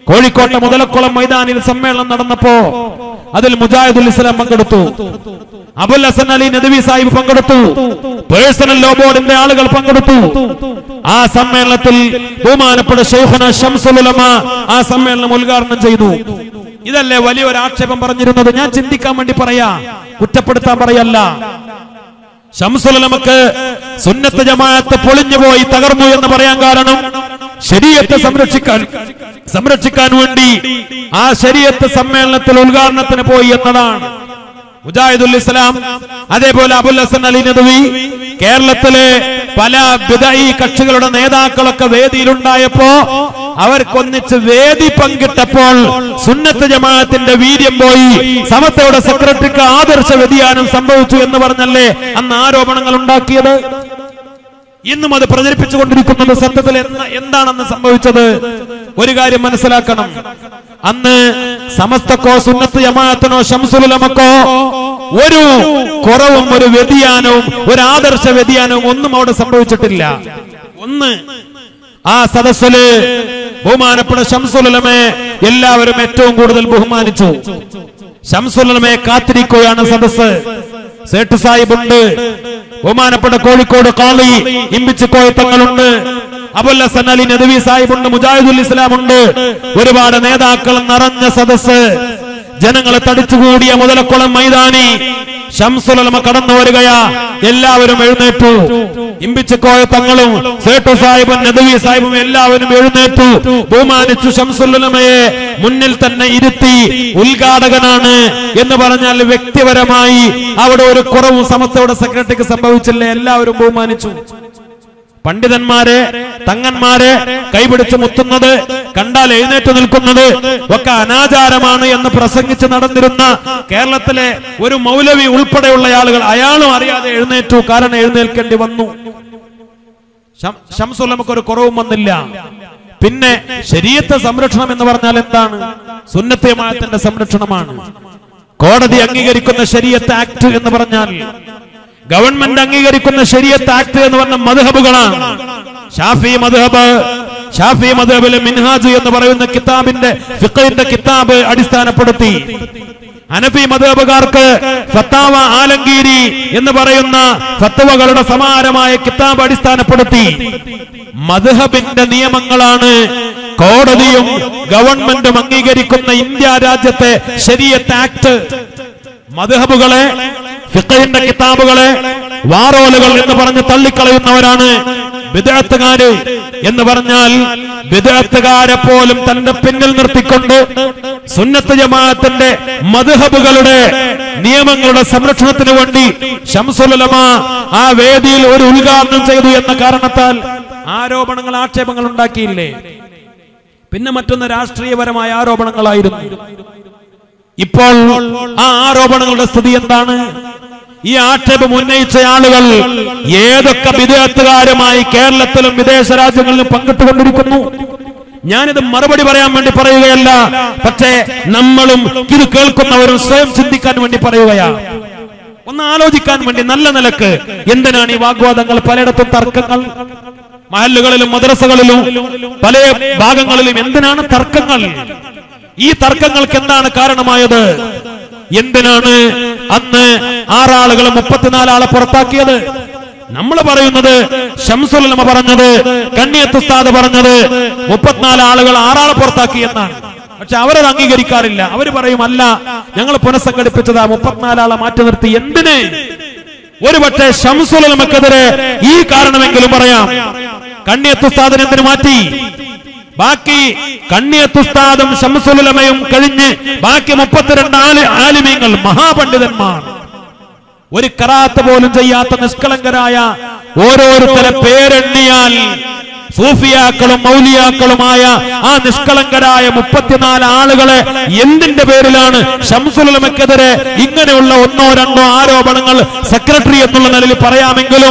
കോഴിക്കോട്ടെ മുതലക്കുളം മൈതാനിൽ സമ്മേളനം നടന്നപ്പോ അതിൽ മുജാഹിദുൽ ഇസ്ലാം പങ്കെടുത്തു അബുൽ ഹസൻ അലി നദവി സാഹിബ് പങ്കെടുത്തു പേഴ്സണൽ ലോ ബോർഡിന്റെ ആളുകൾ പങ്കെടുത്തു ആ സമ്മേളനത്തിൽ ബഹുമാനപ്പെട്ട ഷെയ്ഖുന ഷംസുൽ ഉലമ ആ സമ്മേളനം ഉദ്ഘാടനം ചെയ്തു ഇതല്ലേ വലിയൊരു ആക്ഷേപം പറഞ്ഞിരുന്നത് ഞാൻ ചിന്തിക്കാൻ വേണ്ടി പറയാ കുറ്റപ്പെടുത്താൻ പറയല്ല ഷംസുലമക്ക് സുന്നത്ത് ജമാഅത്ത് പൊളിഞ്ഞുപോയി തകർന്നു എന്ന് പറയാൻ കാരണം ശരീരത്തെ സംരക്ഷിക്കാൻ സംരക്ഷിക്കാൻ വേണ്ടി ആ ശരീരത്ത് സമ്മേളനത്തിൽ ഉദ്ഘാടനത്തിന് പോയി എന്നതാണ് മുജാഹിദുൽ ഇസ്ലാം അതേപോലെ അബുൽ ഹസൻ അലി നദവി കേരളത്തിലെ പല ബിദഈ കക്ഷികളുടെ നേതാക്കളൊക്കെ വേദിയിലുണ്ടായപ്പോ അവർക്കൊന്നിച്ച് വേദി പങ്കിട്ടപ്പോൾ സുന്നത്ത് ജമാഅത്തിന്റെ വീര്യം പോയി സമത്തയുടെ സെക്രട്ടറിക്ക് ആദർശ വ്യതിയാനം സംഭവിച്ചു എന്ന് പറഞ്ഞല്ലേ അന്ന് ആരോപണങ്ങൾ ഉണ്ടാക്കിയത് ഇന്നും അത് പ്രചരിപ്പിച്ചുകൊണ്ടിരിക്കുന്നത് സത്യത്തിൽ എന്ത- എന്താണെന്ന് സംഭവിച്ചത് ഒരു കാര്യം മനസ്സിലാക്കണം അന്ന് സമസ്തക്കോ സുന്നത്ത് ജമാഅത്തിനോ ഷംസുലമക്കോ ഒരു കുറവും ഒരു വ്യതിയാനവും ഒരു ആദർശ വ്യതിയാനവും ഒന്നും അവിടെ സംഭവിച്ചിട്ടില്ല ഒന്ന് ആ സദസ്സില് ബഹുമാനപ്പെട്ട ഷംസുലമെ എല്ലാവരും ഏറ്റവും കൂടുതൽ ബഹുമാനിച്ചു ഷംസുലമയെ കാത്തിരിക്കുകയാണ് സദസ്സ് സേട്ട് സാഹിബുണ്ട് ബഹുമാനപ്പെട്ട കോഴിക്കോട് കാളി ഇമ്പിച്ചിക്കോയ തങ്ങളുണ്ട് അബുൽ ഹസൻ അലി നദവി സാഹിബുണ്ട് മുജാഹിദുൽ ഇസ്ലാം ഉണ്ട് ഒരുപാട് നേതാക്കൾ നിറഞ്ഞ സദസ്സ് ജനങ്ങളെ തടിച്ചുകൂടിയ മുതലക്കുളം മൈതാനി ഷംസുലമ കടന്നു വരികയാ എല്ലാവരും എഴുന്നേറ്റു ഇമ്പിച്ചക്കോയ തങ്ങളും സേട്ടു സാഹിബും നദവി സാഹിബും എല്ലാവരും എഴുന്നേറ്റു ബഹുമാനിച്ചു ഷംസുലമയെ മുന്നിൽ തന്നെ ഇരുത്തി ഉദ്ഘാടകനാണ് എന്ന് പറഞ്ഞാൽ വ്യക്തിപരമായി അവിടെ ഒരു കുറവും സമസ്തയുടെ സെക്രട്ടറിക്ക് സംഭവിച്ചില്ല എല്ലാവരും ബഹുമാനിച്ചു പണ്ഡിതന്മാരെ തങ്ങന്മാരെ കൈപിടിച്ച് മുത്തുന്നത് കണ്ടാൽ എഴുന്നേറ്റ് നിൽക്കുന്നത് ഒക്കെ അനാചാരമാണ് എന്ന് പ്രസംഗിച്ച് നടന്നിരുന്ന കേരളത്തിലെ ഒരു മൗലവി ഉൾപ്പെടെയുള്ള ആളുകൾ അയാളും അറിയാതെ എഴുന്നേറ്റു കാരണം എഴുന്നേൽക്കേണ്ടി വന്നു ഷം- ഷംസുല്ലമക്ക് ഒരു കുറവും വന്നില്ല പിന്നെ ശരീരത്തെ സംരക്ഷണം എന്ന് പറഞ്ഞാൽ എന്താണ് സുന്നത്യമായത്തിന്റെ സംരക്ഷണമാണ് കോടതി അംഗീകരിക്കുന്ന ശരീരത്ത് ആക്ട് എന്ന് പറഞ്ഞാൽ ഗവൺമെന്റ് അംഗീകരിക്കുന്ന ശരീരത്ത് ആക്ട് എന്ന് പറഞ്ഞ മധുഹബുകളാണ് ഷാഫി മധുഹബ് ഷാഫി മധുഹബിലെ മിൻഹാജ് എന്ന് പറയുന്ന കിതാബിന്റെ ഫിഖഹിന്റെ കിതാബ് അടിസ്ഥാനപ്പെടുത്തി അനഫി മതബുകാർക്ക് ഫത്താവ ആലങ്കീരി എന്ന് പറയുന്ന ഫത്തവകളുടെ സമാനമായ കിതാബ് അടിസ്ഥാനപ്പെടുത്തി മദ്ഹബിന്റെ നിയമങ്ങളാണ് കോടതിയും ഗവൺമെന്റും അംഗീകരിക്കുന്ന ഇന്ത്യ രാജ്യത്തെ ശരീഅത്ത് ആക്ട് മദ്ഹബുകളെ ഫിഖഹിന്റെ കിതാബുകളെ വാറോലുകൾ എന്ന് പറഞ്ഞ് തള്ളിക്കളയുന്നവരാണ് വിദഗ്ധകാര് എന്ന് പറഞ്ഞാൽ വിദഗ്ധകാരെ പോലും തന്റെ പിന്നിൽ നിർത്തിക്കൊണ്ട് സുന്നത്ത് ജമാഅത്തിന്റെ മദ്ഹബുകളുടെ നിയമങ്ങളുടെ സംരക്ഷണത്തിന് വേണ്ടി ഷംസുലമ ആ വേദിയിൽ ഒരു ഉദ്ഘാടനം ചെയ്തു എന്ന കാരണത്താൽ ആരോപണങ്ങൾ ആക്ഷേപങ്ങൾ ഉണ്ടാക്കിയില്ലേ പിന്നെ മറ്റൊന്ന് രാഷ്ട്രീയപരമായ ആരോപണങ്ങളായിരുന്നു ഇപ്പോൾ ആ ആരോപണങ്ങളുടെ സ്ഥിതി എന്താണ് ഈ ആക്ഷേപം ഉന്നയിച്ച ആളുകൾ ഏതൊക്കെ വിദേശത്തുകാരുമായി കേരളത്തിലും വിദേശ രാജ്യങ്ങളിലും പങ്കിട്ടുകൊണ്ടിരിക്കുന്നു ഞാനിത് മറുപടി പറയാൻ വേണ്ടി പറയുകയല്ല പക്ഷേ നമ്മളും ഇത് കേൾക്കുന്നവരും സ്വയം ചിന്തിക്കാൻ വേണ്ടി പറയുകയാണ് ഒന്ന് ആലോചിക്കാൻ വേണ്ടി നല്ല നിലക്ക് എന്തിനാണ് ഈ വാഗ്വാദങ്ങൾ പലയിടത്തും തർക്കങ്ങൾ മഹല്ലുകളിലും മദ്രസകളിലും പല ഭാഗങ്ങളിലും എന്തിനാണ് തർക്കങ്ങൾ ഈ തർക്കങ്ങൾക്ക് എന്താണ് കാരണമായത് എന്തിനാണ് അന്ന് ആറാളുകൾ മുപ്പത്തിനാല് ആളെ പുറത്താക്കിയത് നമ്മൾ പറയുന്നത് ഷംസുലമ പറഞ്ഞത് കണ്ണിയത്ത് ഉസ്താദ് പറഞ്ഞത് മുപ്പത്തിനാല് ആളുകൾ ആറാളെ പുറത്താക്കി എന്നാണ് പക്ഷെ അവരത് അംഗീകരിക്കാറില്ല അവർ പറയും അല്ല ഞങ്ങൾ പുനഃസംഘടിപ്പിച്ചതാ മുപ്പത്തിനാല് ആളെ മാറ്റി നിർത്തി എന്തിന് ഒരു പക്ഷേ ഷംസുലമക്കെതിരെ ഈ കാരണമെങ്കിലും പറയാം കണ്ണിയത്ത് ഉസ്താദിനെ എന്തിനു മാറ്റി ബാക്കി കണ്ണിയത്തുസ്താദും ഷംസുലമയും കഴിഞ്ഞ് ബാക്കി മുപ്പത്തിരണ്ട് ആല് ആലിമീങ്ങൾ മഹാപണ്ഡിതന്മാർ ഒരു കറാത്ത് പോലും ചെയ്യാത്ത നിഷ്കളങ്കരായ ഓരോരുത്തരെ പേരെണ്ണിയാൽ സൂഫിയാക്കളും മൗലിയാക്കളുമായ ആ നിഷ്കളങ്കരായ മുപ്പത്തിനാല് ആളുകളെ എന്തിന്റെ പേരിലാണ് ഷംസുലമക്കെതിരെ ഇങ്ങനെയുള്ള ഒന്നോ രണ്ടോ ആരോപണങ്ങൾ സെക്രട്ടറി എന്നുള്ള നിലയിൽ പറയാമെങ്കിലും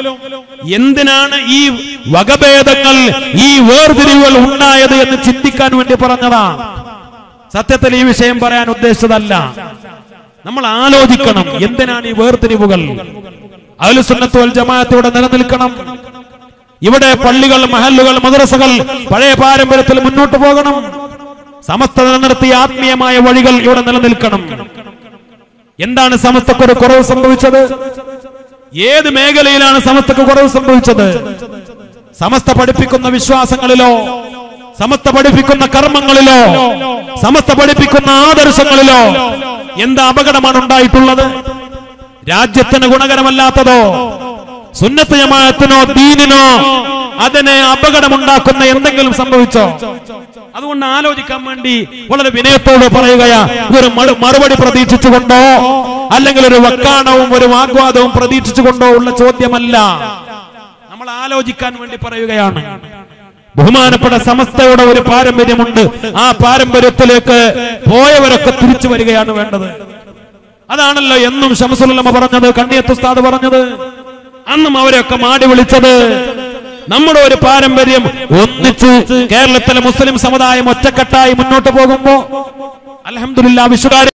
എന്തിനാണ് ഈ വകഭേദങ്ങൾ ഈ വേർതിരിവുകൾ ഉണ്ടായത് എന്ന് ചിന്തിക്കാൻ വേണ്ടി പറഞ്ഞതാ സത്യത്തിൽ ഈ വിഷയം പറയാൻ ഉദ്ദേശിച്ചതല്ല നമ്മൾ ആലോചിക്കണം എന്തിനാണ് ഈ വേർതിരിവുകൾ അഹ്ലുസുന്നത്ത് വൽ ജമാഅത്ത് ഇവിടെ നിലനിൽക്കണം ഇവിടെ പള്ളികൾ മഹല്ലുകൾ മദ്രസകൾ പഴയ പാരമ്പര്യത്തിൽ മുന്നോട്ട് പോകണം സമസ്ത നിലനിർത്തിയ ആത്മീയമായ വഴികൾ ഇവിടെ നിലനിൽക്കണം എന്താണ് സമസ്തക്കൊരു കുറവ് സംഭവിച്ചത് ഏത് മേഖലയിലാണ് സമസ്തക്ക് കുറവ് സംഭവിച്ചത് സമസ്ത പഠിപ്പിക്കുന്ന വിശ്വാസങ്ങളിലോ സമസ്ത പഠിപ്പിക്കുന്ന കർമ്മങ്ങളിലോ സമസ്ത പഠിപ്പിക്കുന്ന ആദർശങ്ങളിലോ എന്ത് അപകടമാണ് ഉണ്ടായിട്ടുള്ളത് രാജ്യത്തിന് ഗുണകരമല്ലാത്തതോ സുന്നത്ത് ജമാഅത്തിനോ ദീനിനോ അതിന് അപകടമുണ്ടാക്കുന്ന എന്തെങ്കിലും സംഭവിച്ചോ അതുകൊണ്ട് ആലോചിക്കാൻ വേണ്ടി വളരെ വിനയത്തോട് പറയുകയാ ഇതൊരു മറു- മറുപടി പ്രതീക്ഷിച്ചുകൊണ്ടോ അല്ലെങ്കിൽ ഒരു വക്കാണവും ഒരു വാഗ്വാദവും പ്രതീക്ഷിച്ചുകൊണ്ടോ ഉള്ള ചോദ്യമല്ല നമ്മൾ ആലോചിക്കാൻ വേണ്ടി പറയുകയാണ് ബഹുമാനപ്പെട്ട സമസ്തയുടെ ഒരു പാരമ്പര്യമുണ്ട് ആ പാരമ്പര്യത്തിലേക്ക് പോയവരൊക്കെ തിരിച്ചു വരികയാണ് വേണ്ടത് അതാണല്ലോ എന്നും ഷംസുല്ലമ പറഞ്ഞത് കണ്ണിയത്ത് ഉസ്താദ് പറഞ്ഞത് അന്നും അവരെയൊക്കെ മാടി വിളിച്ചത് നമ്മുടെ ഒരു പാരമ്പര്യം ഒന്നിച്ച് കേരളത്തിലെ മുസ്ലിം സമുദായം ഒറ്റക്കെട്ടായി മുന്നോട്ട് പോകുമ്പോ അലഹമില്ല വിശ്വകാര്യം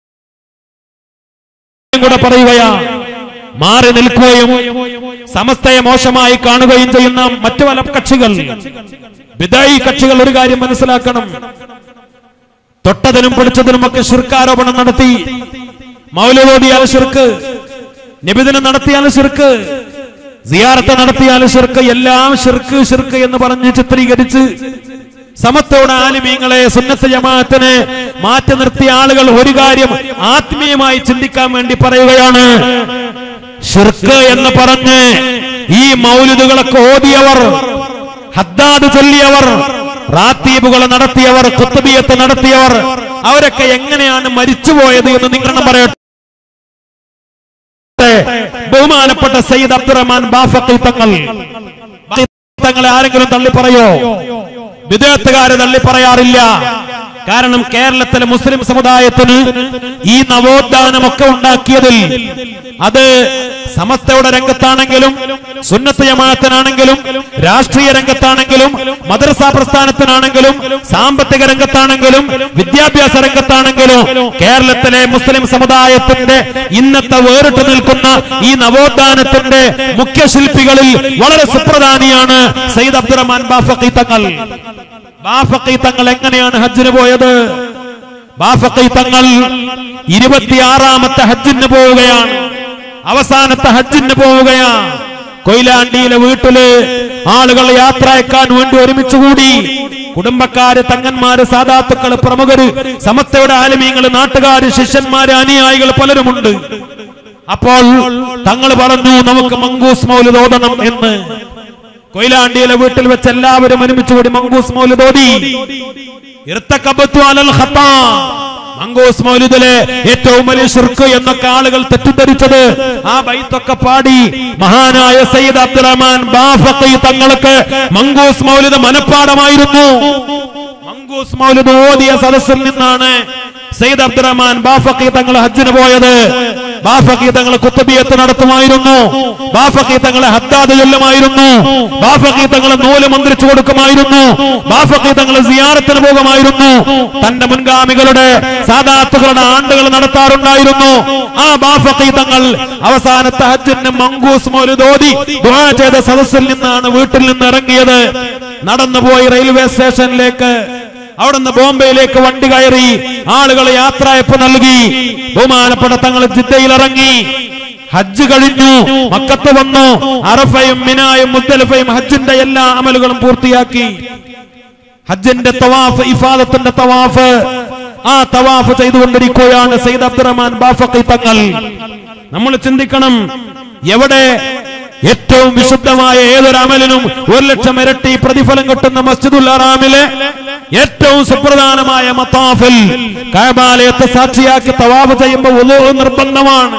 കൂടെ പറയുകയാ മാറി നിൽക്കുകയും സമസ്തയെ മോശമായി കാണുകയും ചെയ്യുന്ന മറ്റു പല കക്ഷികൾ വിദായി കക്ഷികൾ ഒരു കാര്യം മനസ്സിലാക്കണം തൊട്ടതിനും പിടിച്ചതിനുമൊക്കെ ശിർക്കാരോപണം നടത്തി മൗലവോദിയാൽ ശിർക്ക് നിബിദിനം നടത്തിയാൽ ശിർക്ക് സിയാറത്ത് നടത്തിയാൽ ശിർക്ക് എല്ലാം ശിർക്ക് ശിർക്ക് എന്ന് പറഞ്ഞ് ചിത്രീകരിച്ച് സമത്തോടെ ആലിമീങ്ങളെ സുന്നത്ത് ജമാഅത്തിനെ മാറ്റി നിർത്തിയ ആളുകൾ ഒരു കാര്യം ആത്മീയമായി ചിന്തിക്കാൻ വേണ്ടി പറയുകയാണ് ഷിർക്ക് എന്ന് പറഞ്ഞ് ഈ മൗലിദുകളൊക്കെ ഓതിയവർ ഹദ്ദാദ് ചൊല്ലിയവർ റാത്തീബുകൾ നടത്തിയവർ കുത്തുബിയത്ത് നടത്തിയവർ അവരൊക്കെ എങ്ങനെയാണ് മരിച്ചുപോയത് എന്ന് നിങ്ങളെണ്ണം പറയട്ടെ ബഹുമാനപ്പെട്ട സയ്യിദ് അബ്ദുറഹ്മാൻ ബാഫഖി തങ്ങൾ തങ്ങളെ ആരെങ്കിലും തള്ളി പറയോ വിദേഹത്തുകാരെ തള്ളി പറയാറില്ല കാരണം കേരളത്തിലെ മുസ്ലിം സമുദായത്തിന് ഈ നവോത്ഥാനമൊക്കെ ഉണ്ടാക്കിയതിൽ അത് സമസ്തയുടെ രംഗത്താണെങ്കിലും സുന്നത്ത് ജമാഅത്തിനാണെങ്കിലും രാഷ്ട്രീയ രംഗത്താണെങ്കിലും മദ്രസ പ്രസ്ഥാനത്തിനാണെങ്കിലും സാമ്പത്തിക രംഗത്താണെങ്കിലും വിദ്യാഭ്യാസ രംഗത്താണെങ്കിലും കേരളത്തിലെ മുസ്ലിം സമുദായത്തിന്റെ ഇന്നത്തെ വേറിട്ട് നിൽക്കുന്ന ഈ നവോത്ഥാനത്തിന്റെ മുഖ്യ ശില്പികളിൽ വളരെ സുപ്രധാനിയാണ് സയ്യിദ് അബ്ദുറഹ്മാൻ ബാഫഖി തങ്ങൾ ബാഫഖി തങ്ങൾ എങ്ങനെയാണ് ഹജ്ജിന് പോയത് ബാഫഖി തങ്ങൾ ഇരുപത്തിയാറാമത്തെ ഹജ്ജിന് പോവുകയാണ് അവസാനത്തെ ഹജ്ജിന് പോവുകയാണ് കൊയിലാണ്ടിയിലെ വീട്ടില് ആളുകൾ യാത്ര അയക്കാൻ വേണ്ടി ഒരുമിച്ച് കൂടി കുടുംബക്കാര് തങ്ങന്മാര് സാധാത്തുക്കള് പ്രമുഖര് സമസ്തയുടെ ആലിമീങ്ങള് നാട്ടുകാര് ശിഷ്യന്മാര് അനുയായികൾ പലരുമുണ്ട് അപ്പോൾ തങ്ങൾ പറഞ്ഞു നമുക്ക് മങ്കൂസ് മൗലിദ് ഓതണം എന്ന് കൊയിലാണ്ടിയിലെ വീട്ടിൽ വെച്ച് എല്ലാവരും ഒരുമിച്ച് കൂടി മങ്കൂസ് മൗലിദ് ഓതി ഇർത്തക്കബത്തു അലൽ ഖത്താ. മങ്കൂസ് മൗലിദിലെ ഏറ്റവും വലിയ ഷിർക്ക് എന്നൊക്കെ ആളുകൾ തെറ്റിദ്ധരിച്ചത് ആ ബൈത്തൊക്കെ പാടി മഹാനായ സയ്യിദ് അബ്ദുറഹ്മാൻ ബാഫഖി തങ്ങൾക്ക് മങ്കൂസ് മൗലിദ് മനഃപ്പാടമായിരുന്നു മങ്കൂസ് മൗലിദ് ഓതിയ സദസ്സിൽ നിന്നാണ് സയ്യിദ് അബ്ദുറഹ്മാൻ ബാഫഖി തങ്ങൾ ഹജ്ജിന് പോയത് ബാഫഖി തങ്ങൾ കുത്തുബിയത്ത് നടത്തുമായിരുന്നു ബാഫഖി തങ്ങളെ ഹദ്ദാദ് ചൊല്ലുമായിരുന്നു ബാഫഖി തങ്ങളെ നൂല് മന്ത്രിച്ചു കൊടുക്കുമായിരുന്നു ബാഫഖി തങ്ങൾ സിയാറത്തിന് പോകുമായിരുന്നു തന്റെ മുൻഗാമികളുടെ സാദാത്തുകളുടെ ആണ്ടുകൾ നടത്താറുണ്ടായിരുന്നു ആ ബാഫഖി തങ്ങൾ അവസാനത്തെ ഹജ്ജിന് മങ്കൂസ് മൗലിദോതി ദുആ ചെയ്ത സദസ്സിൽ നിന്നാണ് വീട്ടിൽ നിന്ന് ഇറങ്ങിയത് നടന്നുപോയി റെയിൽവേ സ്റ്റേഷനിലേക്ക് അവിടുന്ന് ബോംബെയിലേക്ക് വണ്ടി കയറി ആളുകൾ യാത്രയപ്പ് നൽകി ബഹുമാനപ്പെട്ട തങ്ങൾ ജിദ്ദയിൽ ഇറങ്ങി ഹജ്ജ് കഴിഞ്ഞു മക്കത്ത് വന്നു അറഫയും മിനായും മുദ്ദലിഫയും ഹജ്ജിന്റെ എല്ലാ അമലുകളും പൂർത്തിയാക്കി ഹജ്ജിന്റെ തവാഫ് ഇഫാദത്തിന്റെ തവാഫ് ആ തവാഫ് ചെയ്തുകൊണ്ടിരിക്കുകയാണ് സയ്യിദ് അബ്ദുറഹ്മാൻ ബാഫഖി തങ്ങൾ നമ്മൾ ചിന്തിക്കണം എവിടെ ഏറ്റവും വിശുദ്ധമായ ഏതൊരു അമലിനും ഒരു ലക്ഷം ഇരട്ടി പ്രതിഫലം കിട്ടുന്ന മസ്ജിദുൽ ഹറാമിലെ ഏറ്റവും സുപ്രധാനമായ മത്താഫിൽ കഅബാലയത്തെ സാക്ഷിയാക്കി തവാഫ് ചെയ്യുമ്പോൾ ഉളൂ നിർബന്ധമാണ്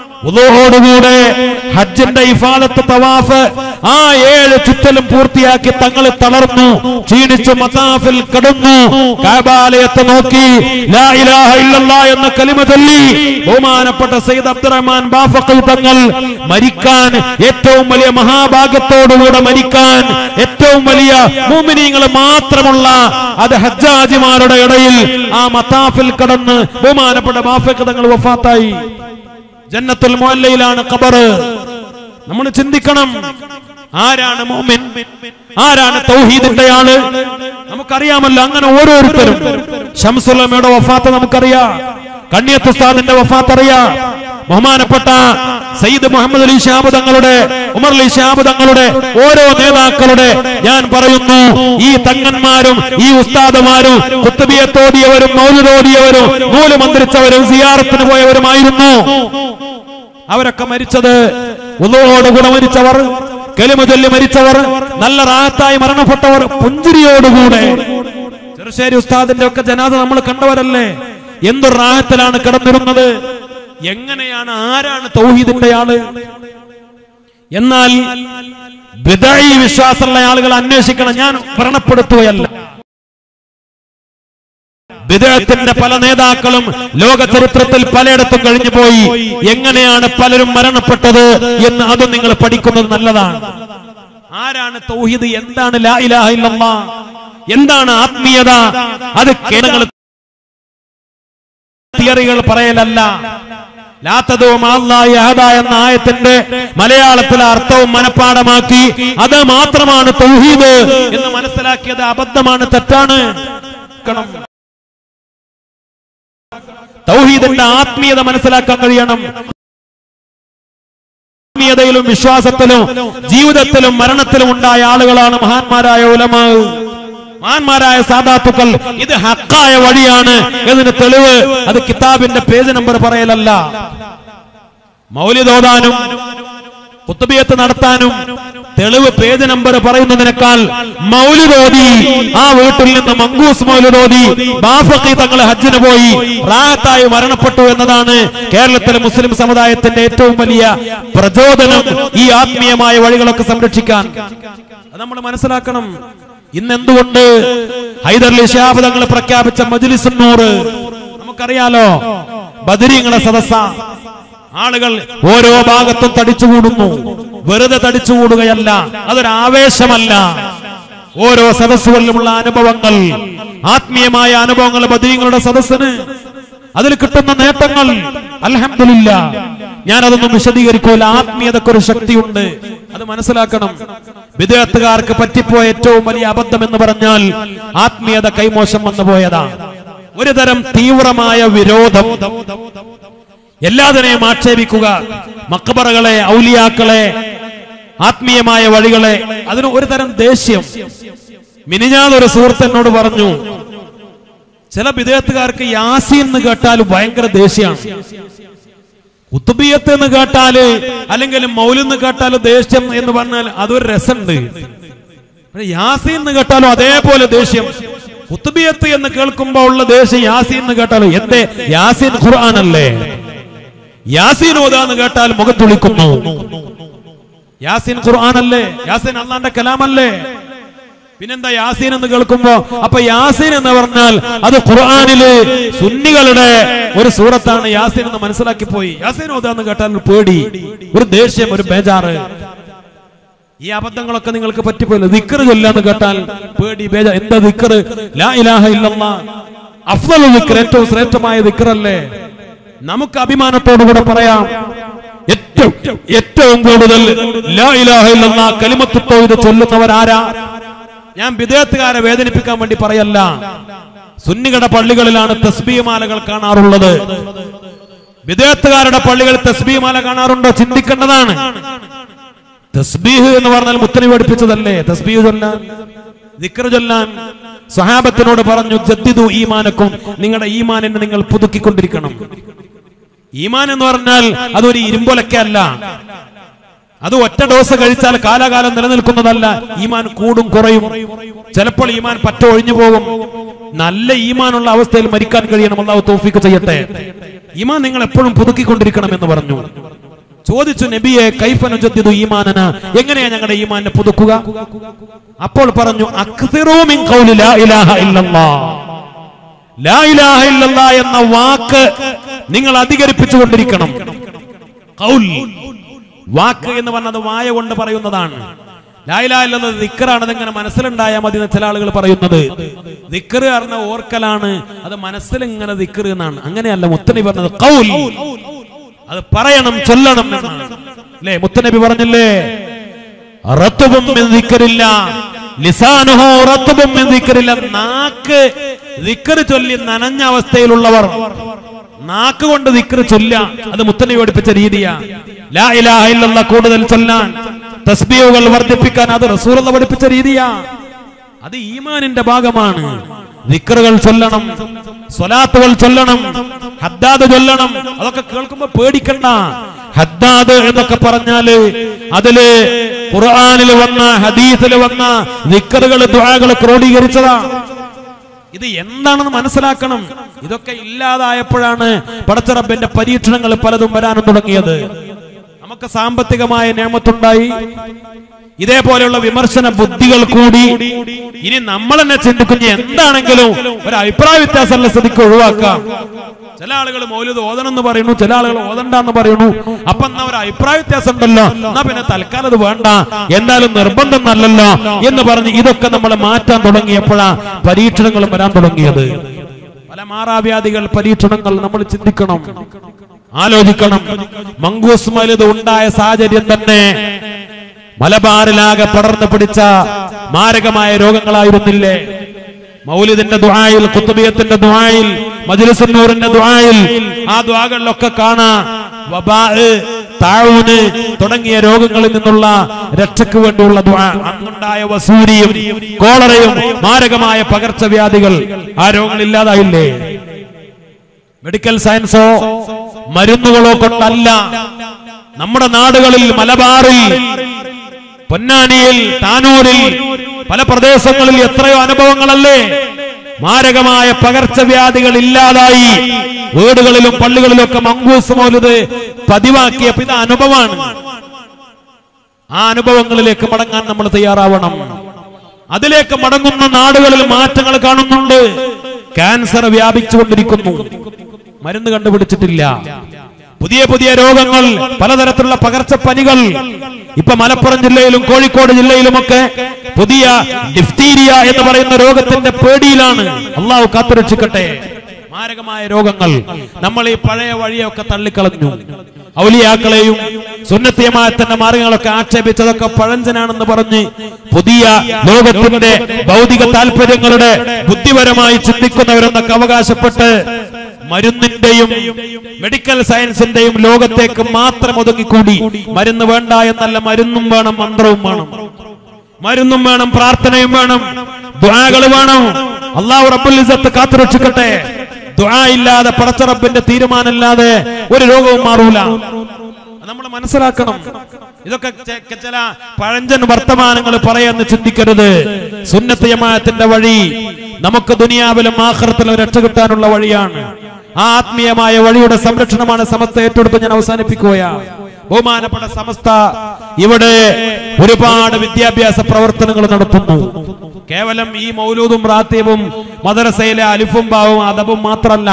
ഉദോടുകൂടെ ഹജ്ജിന്റെ ഇഫാദത്ത് തവാഫ് ആ ഏഴ് ചുറ്റലും പൂർത്തിയാക്കി തങ്ങൾ തളർന്നു ക്ഷീണിച്ചു മതാഫിൽ കടന്നു കാബാലയത്തെ നോക്കി ലാ ഇലാഹ ഇല്ലല്ലാ എന്ന കലിമ ചൊല്ലി ബഹുമാനപ്പെട്ട സയ്യിദ് അബ്ദുറഹ്മാൻ ബാഫഖി തങ്ങൾ മരിക്കാൻ ഏറ്റവും വലിയ മഹാഭാഗ്യത്തോടുകൂടെ മരിക്കാൻ ഏറ്റവും വലിയ മൂമിനീങ്ങൾ മാത്രമുള്ള അത് ഹജ്ജാജിമാരുടെ ഇടയിൽ ആ മതാഫിൽ കടന്ന് ബഹുമാനപ്പെട്ട ബാഫഖി തങ്ങൾ വഫാത്തായി ജന്നത്തുൽ മുഅല്ലയിലാണ് ഖബർ നമ്മൾ ചിന്തിക്കണം ആരാണ് മോമിൻ ആരാണ് തൗഹീദിന്റെ ആള് നമുക്കറിയാമല്ലോ അങ്ങനെ ഓരോരുത്തരും ഷംസുലമയുടെ വഫാത്ത് നമുക്കറിയാം കണ്ണിയത്ത് ഉസ്താദിന്റെ വഫാത്ത് അറിയാം ബഹുമാനപ്പെട്ട സയ്യിദ് മുഹമ്മദ് അലി ഷാബ് തങ്ങളുടെ ഉമർ അലി ഷാബ് തങ്ങളുടെ ഓരോ നേതാക്കളുടെ ഞാൻ പറയുന്നു ഈ തങ്ങന്മാരും ഈ ഉസ്താദുമാരും കുത്തുബിയത്തോടിയവരും മൗലുതോടിയവരും നൂല് മന്ത്രിച്ചവരും സിയാറത്തിന് പോയവരുമായിരുന്നു അവരൊക്കെ മരിച്ചത് ഉള്ളോട് കൂടെ മരിച്ചവർ കെലിമ ചൊല്ലി മരിച്ചവർ നല്ല റാഹത്തായി മരണപ്പെട്ടവർ പുഞ്ചിരിയോടുകൂടെ ചെറുശ്ശേരി ഉസ്താദിന്റെ ഒക്കെ ജനാദ നമ്മൾ കണ്ടവരല്ലേ എന്തു റാഹത്തിലാണ് കിടന്നിരുന്നത് എങ്ങനെയാണ് ആരാണ് തൗഹീദിന്റെ ആള് എന്നാൽ ബിദഈ വിശ്വാസമുള്ള ആളുകൾ അന്വേഷിക്കണം ഞാൻ വ്രണപ്പെടുത്തുകയല്ല വിദേഹത്തിന്റെ പല നേതാക്കളും ലോക ചരിത്രത്തിൽ പലയിടത്തും കഴിഞ്ഞു പോയി എങ്ങനെയാണ് പലരും മരണപ്പെട്ടത് എന്ന് അത് നിങ്ങൾ പഠിക്കുന്നത് നല്ലതാണ് ആരാണ് തൗഹീദ് എന്താണ് ലാ ഇലാഹ ഇല്ലല്ലാ എന്താണ് ആത്മീയത അത് കേരളങ്ങൾ തിയറികൾ പറയലല്ല ലാത്തതും എന്ന ആയത്തിന്റെ മലയാളത്തിലെ അർത്ഥവും മനഃപ്പാടമാക്കി അത് മാത്രമാണ് തൗഹീദ് എന്ന് മനസ്സിലാക്കിയത് അബദ്ധമാണ് തെറ്റാണ് ക്കണം. തൗഹീദിന്റെ ആത്മീയത മനസ്സിലാക്കാൻ കഴിയണം ആത്മീയതയിലും വിശ്വാസത്തിലും ജീവിതത്തിലും മരണത്തിലും ഉണ്ടായ ആളുകളാണ് മഹാന്മാരായ ഉലമാ മഹാന്മാരായ സാധാത്തുക്കൾ ഇത് ഹക്കായ വഴിയാണ് എന്നതിന് തെളിവ് അത് കിതാബിന്റെ പേജ് നമ്പർ പറയലല്ല മൗലിതോതാനും കുത്തുബിയത്ത് നടത്താനും തെളിവ് പേജ് നമ്പർ പറയുന്നതിനേക്കാൾ മൗലിതോതി ആ വീട്ടിൽ നിന്ന് മങ്കൂസ് മൗലിതോതി ബാഫക്കി തങ്ങൾ ഹജ്ജിന് പോയി റാഹത്തായി മരണപ്പെട്ടു എന്നതാണ് കേരളത്തിലെ മുസ്ലിം സമുദായത്തിന്റെ ഏറ്റവും വലിയ പ്രചോദനം ഈ ആത്മീയമായ വഴികളൊക്കെ സംരക്ഷിക്കാൻ അത് നമ്മൾ മനസ്സിലാക്കണം ഇന്ന് എന്തുകൊണ്ട് ഹൈദർലി ഷിഹാബ് തങ്ങൾ പ്രഖ്യാപിച്ച മജ്ലിസുന്നൂറ് നമുക്കറിയാലോ ബദരീങ്ങളെ സദസ്സ ആളുകൾ ഓരോ ഭാഗത്തും തടിച്ചുകൂടുന്നു വെറുതെ തടിച്ചുകൂടുകയല്ല അതൊരു ആവേശമല്ല ഓരോ സദസ്സുകളിലുമുള്ള അനുഭവങ്ങൾ ആത്മീയമായ അനുഭവങ്ങൾ ബദരീങ്ങളുടെ സദസ്സിന് അതിൽ കിട്ടുന്ന നേട്ടങ്ങൾ അൽഹംദുലില്ല ഞാൻ അതൊന്നും വിശദീകരിക്കൂല ആത്മീയതക്ക് ഒരു ശക്തിയുണ്ട് അത് മനസ്സിലാക്കണം വിദേഹത്തുകാർക്ക് പറ്റിപ്പോയ ഏറ്റവും വലിയ അബദ്ധം എന്ന് പറഞ്ഞാൽ ആത്മീയത കൈമോശം വന്നു പോയതാ ഒരു തരം തീവ്രമായ വിരോധം എല്ലാതിനെയും ആക്ഷേപിക്കുക മക്കബറകളെ ഔലിയാക്കളെ ആത്മീയമായ വഴികളെ അതിന് ഒരു തരം ദേഷ്യം മിനിഞ്ഞാതൊരു സുഹൃത്ത് എന്നോട് പറഞ്ഞു ചില വിദേഹത്തുകാർക്ക് യാസീൻ എന്ന് കേട്ടാൽ ഭയങ്കര ദേഷ്യമാണ് കുത്തുബിയത്ത് എന്ന് കേട്ടാല് അല്ലെങ്കിൽ മൗലെന്ന് കേട്ടാൽ ദേഷ്യം എന്ന് പറഞ്ഞാൽ അതൊരു രസമുണ്ട് പക്ഷേ യാസീൻ എന്ന് കേട്ടാലും അതേപോലെ ദേഷ്യം കുത്തുബിയത്ത് എന്ന് കേൾക്കുമ്പോ ഉള്ള ദേഷ്യം യാസീൻ എന്ന് കേട്ടാലും എന്തേ യാസീൻ ഖുർആാനല്ലേ യാസീൻ ഓതാന്ന് കേട്ടാൽ മുഖം തുളിക്കുന്നു യാസീൻ ഖുർആാനല്ലേ യാസീൻ അള്ളാന്റെ കലാമല്ലേ പിന്നെന്താ യാസീൻ എന്ന് കേൾക്കുമ്പോ അപ്പൊ യാസീൻ എന്ന് പറഞ്ഞാൽ അത് ഖുർആാനില് സുന്നികളുടെ ഒരു സൂറത്താണ് യാസീൻ എന്ന് മനസ്സിലാക്കി പോയി യാസീൻ ഓതാന്ന് കേട്ടാൽ ഒരു പേടി ഒരു ദേഷ്യം ഒരു ബേജാറ് ഈ അബദ്ധങ്ങളൊക്കെ നിങ്ങൾക്ക് പറ്റിപ്പോയില്ല ദിക്കറ് ചൊല്ലാന്ന് കേട്ടാൽ പേടി ബേജ എന്താ ദിക്കറ് ലാ ഇലാഹ ഇല്ലല്ലാ അഫ്ദലു ദിക്ർ ഏറ്റവും ശ്രേഷ്ഠമായ ദിക്കറല്ലേ നമുക്ക് അഭിമാനത്തോടുകൂടെ പറയാം ഏറ്റവും ഏറ്റവും കൂടുതൽ ലാ ഇലാഹ ഇല്ലല്ലാ കലിമത്തു തൗഹീദ് ചൊല്ലുന്നവരാരാ ഞാൻ വിദേഹത്തുകാരെ വേദനിപ്പിക്കാൻ വേണ്ടി പറയല്ല സുന്നികളുടെ പള്ളികളിലാണ് തസ്ബീമാലകൾ കാണാറുള്ളത് വിദേഹത്തുകാരുടെ പള്ളികളിൽ തസ്ബീമാല കാണാറുണ്ടോ ചിന്തിക്കേണ്ടതാണ് തസ്ബീഹ് എന്ന് പറഞ്ഞാൽ മുത്തനി പഠിപ്പിച്ചതല്ലേ തസ്ബീഹ് ചൊല്ലാൻ ദിക്ർ ചൊല്ലാൻ സഹാബത്തിനോട് പറഞ്ഞു ജദ്ദിദു ഈമാനക്കും നിങ്ങളുടെ ഈമാനിനെ നിങ്ങൾ പുതുക്കിക്കൊണ്ടിരിക്കണം ഈമാൻ എന്ന് പറഞ്ഞാൽ അതൊരു ഇരുമ്പൊലക്കല്ല അത് ഒറ്റ ഡോസ് കഴിച്ചാൽ കാലാകാലം നിലനിൽക്കുന്നതല്ല ഈമാൻ കൂടും കുറയും ചിലപ്പോൾ ഈമാൻ പറ്റ ഒഴിഞ്ഞു പോകും നല്ല ഈമാനുള്ള അവസ്ഥയിൽ മരിക്കാൻ കഴിയണം അള്ളാഹു തോഫിക്ക് ചെയ്യട്ടെ ഈമാൻ നിങ്ങൾ എപ്പോഴും പുതുക്കിക്കൊണ്ടിരിക്കണം എന്ന് പറഞ്ഞു ചോദിച്ചു നബിയെ കൈഫനുജദ്ദിദു ഈമാനന എങ്ങനെയാ ഞങ്ങളുടെ ഈമാനെ പുതുക്കുക അപ്പോൾ പറഞ്ഞു അക്സിറൂ മിൻ ഖൗലി ലാ ഇലാഹ ഇല്ലല്ലാ ലാ ഇലാഹ ഇല്ലല്ലാ എന്ന വാക്ക് നിങ്ങൾ അധികരിപ്പിച്ചു കൊണ്ടിരിക്കണം ഖൗൽ വാക്ക് എന്ന് പറഞ്ഞത് വായ കൊണ്ട് പറയുന്നതാണ് ലായിലായില്ലെന്നത് ദിക്കറാണ് അതിങ്ങനെ മനസ്സിലുണ്ടായാൽ മതി എന്ന് ചില ആളുകൾ പറയുന്നത് ദിക്കറ് പറഞ്ഞ ഓർക്കലാണ് അത് മനസ്സിൽ ഇങ്ങനെ ദിക്കറ് എന്നാണ് അങ്ങനെയല്ല മുത്തനബി പറഞ്ഞത് കൗൽ അത് പറയണം ചൊല്ലണം എന്നാണ് അല്ലേ മുത്തനബി പറഞ്ഞില്ലേ റത്തുബും ദിക്കറില്ല ലിസാനുഹോ റത്തുബും ദിക്കറില്ല നാക്ക് ദിക്കറ് ചൊല്ലി നനഞ്ഞ അവസ്ഥയിലുള്ളവർ നാക്ക് കൊണ്ട് ദിക്കറ് ചൊല്ല അത് മുത്തനെ പഠിപ്പിച്ച രീതിയാ ലാ ഇലാഹ ഇല്ലല്ലാ കൂടുതൽ ചൊല്ലാൻ തസ്ബീഹുകൾ വർദ്ധിപ്പിക്കാൻ അത് റസൂലുള്ള പഠിപ്പിച്ച രീതിയാ അത് ഈമാനിന്റെ ഭാഗമാണ് ദിക്കറുകൾ ചൊല്ലണം സ്വലാത്തുകൾ ചൊല്ലണം ഹദ്ദാദ് ചൊല്ലണം അതൊക്കെ കേൾക്കുമ്പോ പേടിക്കണ്ട ഹദ്ദാദ് എന്നൊക്കെ പറഞ്ഞാല് അതില് ഖുർആനിൽ വന്ന ഹദീസിൽ വന്ന ദിക്കറുകൾ ദുആകൾ ക്രോഡീകരിച്ചതാ ഇത് എന്താണെന്ന് മനസ്സിലാക്കണം ഇതൊക്കെ ഇല്ലാതായപ്പോഴാണ് പടച്ചറബിന്റെ പരീക്ഷണങ്ങൾ പലതും വരാനും തുടങ്ങിയത് നമുക്ക് സാമ്പത്തികമായ നിയമത്തുണ്ടായി ഇതേപോലെയുള്ള വിമർശന ബുദ്ധികൾ കൂടി ഇനി നമ്മൾ തന്നെ ചിന്തിക്കുന്ന എന്താണെങ്കിലും ഒരു അഭിപ്രായ വ്യത്യാസമുള്ള സ്ഥിതിക്ക് ഒഴിവാക്കാം ചില ആളുകൾ മൗലിത് ഓതണം എന്ന് പറയുന്നു ചില ആളുകൾ ഓതണ്ടെന്ന് പറയുന്നു അപ്പൊ എന്നാ ഒരു അഭിപ്രായ വ്യത്യാസം ഉണ്ടല്ലോ എന്നാ പിന്നെ തൽക്കാലം അത് വേണ്ട എന്തായാലും നിർബന്ധം നല്ലല്ലോ എന്ന് പറഞ്ഞ് ഇതൊക്കെ നമ്മൾ മാറ്റാൻ തുടങ്ങിയപ്പോഴാ പരീക്ഷണങ്ങളും വരാൻ തുടങ്ങിയത് പല മാറാവ്യാധികൾ പരീക്ഷണങ്ങൾ നമ്മൾ ചിന്തിക്കണം ആലോചിക്കണം മങ്കൂസ് മലിത് ഉണ്ടായ സാഹചര്യം തന്നെ മലബാറിലാകെ പടർന്നു പിടിച്ച മാരകമായ രോഗങ്ങളായിരുന്നില്ലേ മൗലിദിന്റെ ദുആയിൽ കുത്തുബിയത്തിന്റെ ദുആയിൽ മജ്ലിസുന്നൂറിന്റെ ദുആയിൽ ആ ദുആകളിലൊക്കെ കാണാ വബാ താഴൂന് തുടങ്ങിയ രോഗങ്ങളിൽ നിന്നുള്ള രക്ഷയ്ക്ക് വേണ്ടിയുള്ള ദുആ അന്നുണ്ടായ വസൂരിയും കോളറയും മാരകമായ പകർച്ചവ്യാധികൾ ആ രോഗങ്ങൾ ഇല്ലാതായില്ലേ മെഡിക്കൽ സയൻസോ മരുന്നുകളോ കൊണ്ടല്ല നമ്മുടെ നാടുകളിൽ മലബാറിൽ പൊന്നാനിയിൽ താനൂരിൽ പല പ്രദേശങ്ങളിൽ എത്രയോ അനുഭവങ്ങളല്ലേ മാരകമായ പകർച്ചവ്യാധികൾ ഇല്ലാതായി വീടുകളിലും പള്ളികളിലും ഒക്കെ മങ്കൂസ് മൗലത് പതിവാക്കിയപ്പോ ഇത് അനുഭവമാണ് ആ അനുഭവങ്ങളിലേക്ക് മടങ്ങാൻ നമ്മൾ തയ്യാറാവണം അതിലേക്ക് മടങ്ങുന്ന നാടുകളിൽ മാറ്റങ്ങൾ കാണുന്നുണ്ട് ക്യാൻസർ വ്യാപിച്ചുകൊണ്ടിരിക്കുന്നു മരുന്ന് കണ്ടുപിടിച്ചിട്ടില്ല പുതിയ പുതിയ രോഗങ്ങൾ പലതരത്തിലുള്ള പകർച്ചപ്പനികൾ ഇപ്പൊ മലപ്പുറം ജില്ലയിലും കോഴിക്കോട് ജില്ലയിലുമൊക്കെ പുതിയ ഡിഫ്തീരിയ എന്ന് പറയുന്ന രോഗത്തിന്റെ പേടിയിലാണ് അള്ളാഹു കാത്തുരക്ഷിക്കട്ടെ മാരകമായ രോഗങ്ങൾ നമ്മൾ ഈ പഴയ വഴിയൊക്കെ തള്ളിക്കളഞ്ഞു ഔലിയാക്കളെയും സുന്നത്തിയമായത്തിന്റെ മാർഗങ്ങളൊക്കെ ആക്ഷേപിച്ചതൊക്കെ പഴഞ്ചനാണെന്ന് പറഞ്ഞ് പുതിയ ലോകത്തിന്റെ ഭൗതിക താല്പര്യങ്ങളുടെ ബുദ്ധിപരമായി ചിന്തിക്കുന്നവരെന്നൊക്കെ അവകാശപ്പെട്ട് മരുന്നിന്റെയും മെഡിക്കൽ സയൻസിന്റെയും ലോകത്തേക്ക് മാത്രം ഒതുങ്ങിക്കൂടി മരുന്ന് വേണ്ട എന്നല്ല മരുന്നും വേണം മന്ത്രവും വേണം മരുന്നും വേണം പ്രാർത്ഥനയും വേണം ദ്വാകൾ വേണം അള്ളാഹു റബ്ബുൽ ഇസ്സത്ത് കാത്തുരക്ഷിക്കട്ടെ ദ്വാ ഇല്ലാതെ പടച്ചറബിന്റെ തീരുമാനമില്ലാതെ ഒരു രോഗവും മാറൂല നമ്മൾ മനസ്സിലാക്കണം ഇതൊക്കെ ചെ- ചെ- ചില പഴഞ്ചൻ വർത്തമാനങ്ങൾ പറയാന്ന് ചിന്തിക്കരുത് സുന്നത്ത് ജമാഅത്തിന്റെ വഴി നമുക്ക് ദുനിയാവിലും ആഖിറത്തിലും രക്ഷ കിട്ടാനുള്ള വഴിയാണ് ആ ആത്മീയമായ വഴിയുടെ സംരക്ഷണമാണ് സമസ്ത ഏറ്റെടുത്ത് ഞാൻ അവസാനിപ്പിക്കുകയാണ് ബഹുമാനപ്പെട്ട സമസ്ത ഇവിടെ ഒരുപാട് വിദ്യാഭ്യാസ പ്രവർത്തനങ്ങൾ നടത്തുന്നു കേവലം ഈ മൗലൂദും റാത്തീബും മദ്രസയിലെ അലിഫും ബാവും അദബും മാത്രമല്ല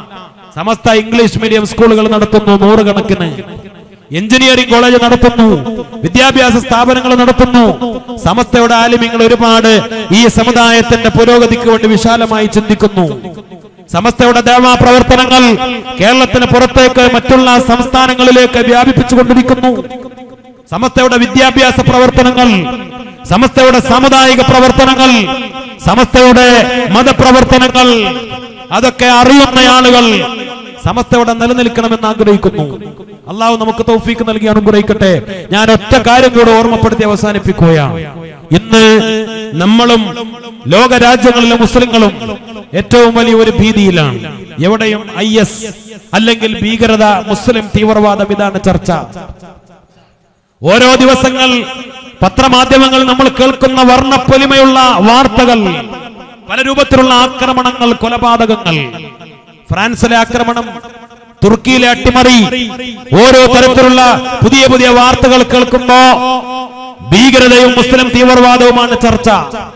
സമസ്ത ഇംഗ്ലീഷ് മീഡിയം സ്കൂളുകൾ നടത്തുന്നു നൂറുകണക്കിന് എഞ്ചിനീയറിംഗ് കോളേജ് നടത്തുന്നു വിദ്യാഭ്യാസ സ്ഥാപനങ്ങൾ നടത്തുന്നു സമസ്തയുടെ ആലിമ്യങ്ങൾ ഒരുപാട് ഈ സമുദായത്തിന്റെ പുരോഗതിക്ക് വേണ്ടി വിശാലമായി ചിന്തിക്കുന്നു സമസ്തയുടെ ദേവാ പ്രവർത്തനങ്ങൾ കേരളത്തിന് പുറത്തേക്ക് മറ്റുള്ള സംസ്ഥാനങ്ങളിലേക്ക് വ്യാപിപ്പിച്ചുകൊണ്ടിരിക്കുന്നു സമസ്തയുടെ വിദ്യാഭ്യാസ പ്രവർത്തനങ്ങൾ സമസ്തയുടെ സാമുദായിക പ്രവർത്തനങ്ങൾ സമസ്തയുടെ മതപ്രവർത്തനങ്ങൾ അതൊക്കെ അറിയുന്ന ആളുകൾ സമസ്തയുടെ നിലനിൽക്കണമെന്ന് ആഗ്രഹിക്കുന്നു അള്ളാഹു നമുക്ക് തൗഫീക്ക് നൽകി അനുഗ്രഹിക്കട്ടെ ഞാൻ ഒറ്റ കാര്യം കൂടെ ഓർമ്മപ്പെടുത്തി അവസാനിപ്പിക്കുകയാണ് ഇന്ന് നമ്മളും ലോക രാജ്യങ്ങളിലെ മുസ്ലിങ്ങളും ഏറ്റവും വലിയ ഒരു ഭീതിയിലാണ് എവിടെയും ഐ എസ് അല്ലെങ്കിൽ ഭീകരത മുസ്ലിം തീവ്രവാദം ഇതാണ് ചർച്ച ഓരോ ദിവസങ്ങൾ പത്രമാധ്യമങ്ങൾ നമ്മൾ കേൾക്കുന്ന വർണ്ണപ്പൊലിമയുള്ള വാർത്തകൾ പല രൂപത്തിലുള്ള ആക്രമണങ്ങൾ കൊലപാതകങ്ങൾ ഫ്രാൻസിലെ ആക്രമണം തുർക്കിയിലെ അട്ടിമറി ഓരോ തരത്തിലുള്ള പുതിയ പുതിയ വാർത്തകൾ കേൾക്കുമ്പോ ഭീകരതയും മുസ്ലിം തീവ്രവാദവുമാണ് ചർച്ച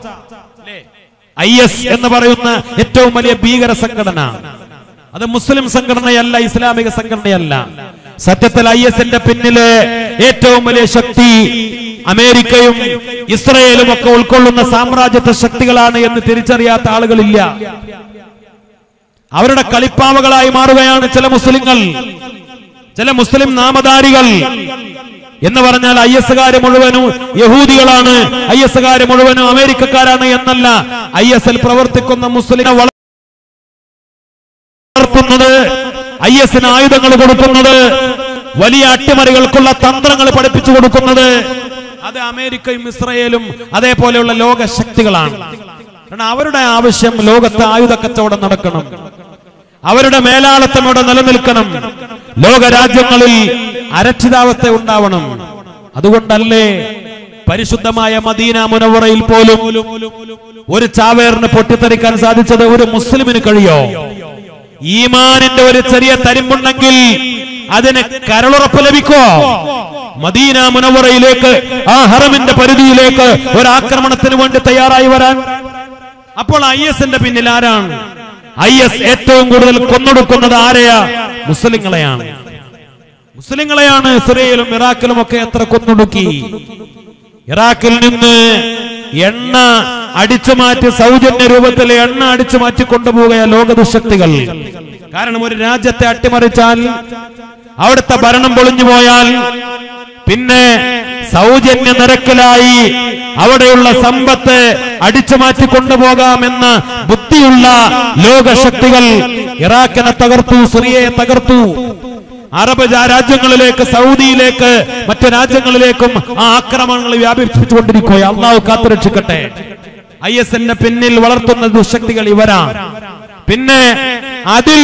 ഐ എസ് എന്ന് പറയുന്ന ഏറ്റവും വലിയ ഭീകര സംഘടന അത് മുസ്ലിം സംഘടനയല്ല ഇസ്ലാമിക സംഘടനയല്ല സത്യത്തിൽ ഐ എസിന്റെ പിന്നില് ഏറ്റവും വലിയ ശക്തി അമേരിക്കയും ഇസ്രയേലും ഒക്കെ ഉൾക്കൊള്ളുന്ന സാമ്രാജ്യത്വ ശക്തികളാണ് എന്ന് തിരിച്ചറിയാത്ത ആളുകളില്ല അവരുടെ കളിപ്പാവകളായി മാറുകയാണ് ചില മുസ്ലിങ്ങൾ ചില മുസ്ലിം നാമധാരികൾ എന്ന് പറഞ്ഞാൽ ഐ എസ് മുഴുവനും യഹൂദികളാണ് ഐ എസ് മുഴുവനും അമേരിക്കക്കാരാണ് എന്നല്ല ഐ എസ് എൽ പ്രവർത്തിക്കുന്ന മുസ്ലിം നടത്തുന്നത് ഐ എസിന് ആയുധങ്ങൾ കൊടുക്കുന്നത് വലിയ അട്ടിമറികൾക്കുള്ള തന്ത്രങ്ങൾ പഠിപ്പിച്ചു കൊടുക്കുന്നത് അത് അമേരിക്കയും ഇസ്രയേലും അതേപോലെയുള്ള ലോക ശക്തികളാണ് കാരണം അവരുടെ ആവശ്യം ലോകത്ത് ആയുധ കച്ചവടം നടക്കണം അവരുടെ മേലാളത്വം ഇവിടെ നിലനിൽക്കണം ലോക രാജ്യങ്ങളിൽ അരക്ഷിതാവസ്ഥ ഉണ്ടാവണം അതുകൊണ്ടല്ലേ പരിശുദ്ധമായ മദീന മുനവറയിൽ പോലും ഒരു ചാവേറിന് പൊട്ടിത്തെറിക്കാൻ സാധിച്ചത് ഒരു മുസ്ലിമിന് കഴിയോ ഈമാനിന്റെ ഒരു ചെറിയ തരിമ്പുണ്ടെങ്കിൽ അതിന് കരളുറപ്പ് ലഭിക്കോ മദീന മുനവറയിലേക്ക് ആ ഹറമിന്റെ പരിധിയിലേക്ക് ഒരു ആക്രമണത്തിന് വേണ്ടി തയ്യാറായി വരാൻ അപ്പോൾ ഐ എസിന്റെ പിന്നിൽ ആരാണ് ഐ എസ് ഏറ്റവും കൂടുതൽ കൊന്നൊടുക്കുന്നത് ആരെയാ മുസ്ലിങ്ങളെയാണ് മുസ്ലിങ്ങളെയാണ് സിറിയയിലും ഇറാഖിലും ഒക്കെ എത്ര കൊന്നൊടുക്കി ഇറാഖിൽ നിന്ന് എണ്ണ അടിച്ചു മാറ്റി സൗജന്യ രൂപത്തിൽ എണ്ണ അടിച്ചു മാറ്റി കൊണ്ടുപോവുക ലോക ദുശക്തികൾ കാരണം ഒരു രാജ്യത്തെ അട്ടിമറിച്ചാൽ അവിടുത്തെ ഭരണം പൊളിഞ്ഞു പോയാൽ പിന്നെ സൗജന്യ നിരക്കിലായി അവിടെയുള്ള സമ്പത്ത് അടിച്ചു മാറ്റി കൊണ്ടുപോകാമെന്ന ബുദ്ധിയുള്ള ലോകശക്തികൾ ഇറാഖിനെ തകർത്തു സിറിയയെ തകർത്തു അറബ് ജാ- രാജ്യങ്ങളിലേക്ക് സൗദിയിലേക്ക് മറ്റു രാജ്യങ്ങളിലേക്കും ആ ആക്രമണങ്ങൾ വ്യാപിപ്പിച്ചുകൊണ്ടിരിക്കുക അള്ളാഹു കാത്തുരക്ഷിക്കട്ടെ ഐ എസ് എന്റെ പിന്നിൽ വളർത്തുന്ന ദുശക്തികൾ ഇവരാ പിന്നെ അതിൽ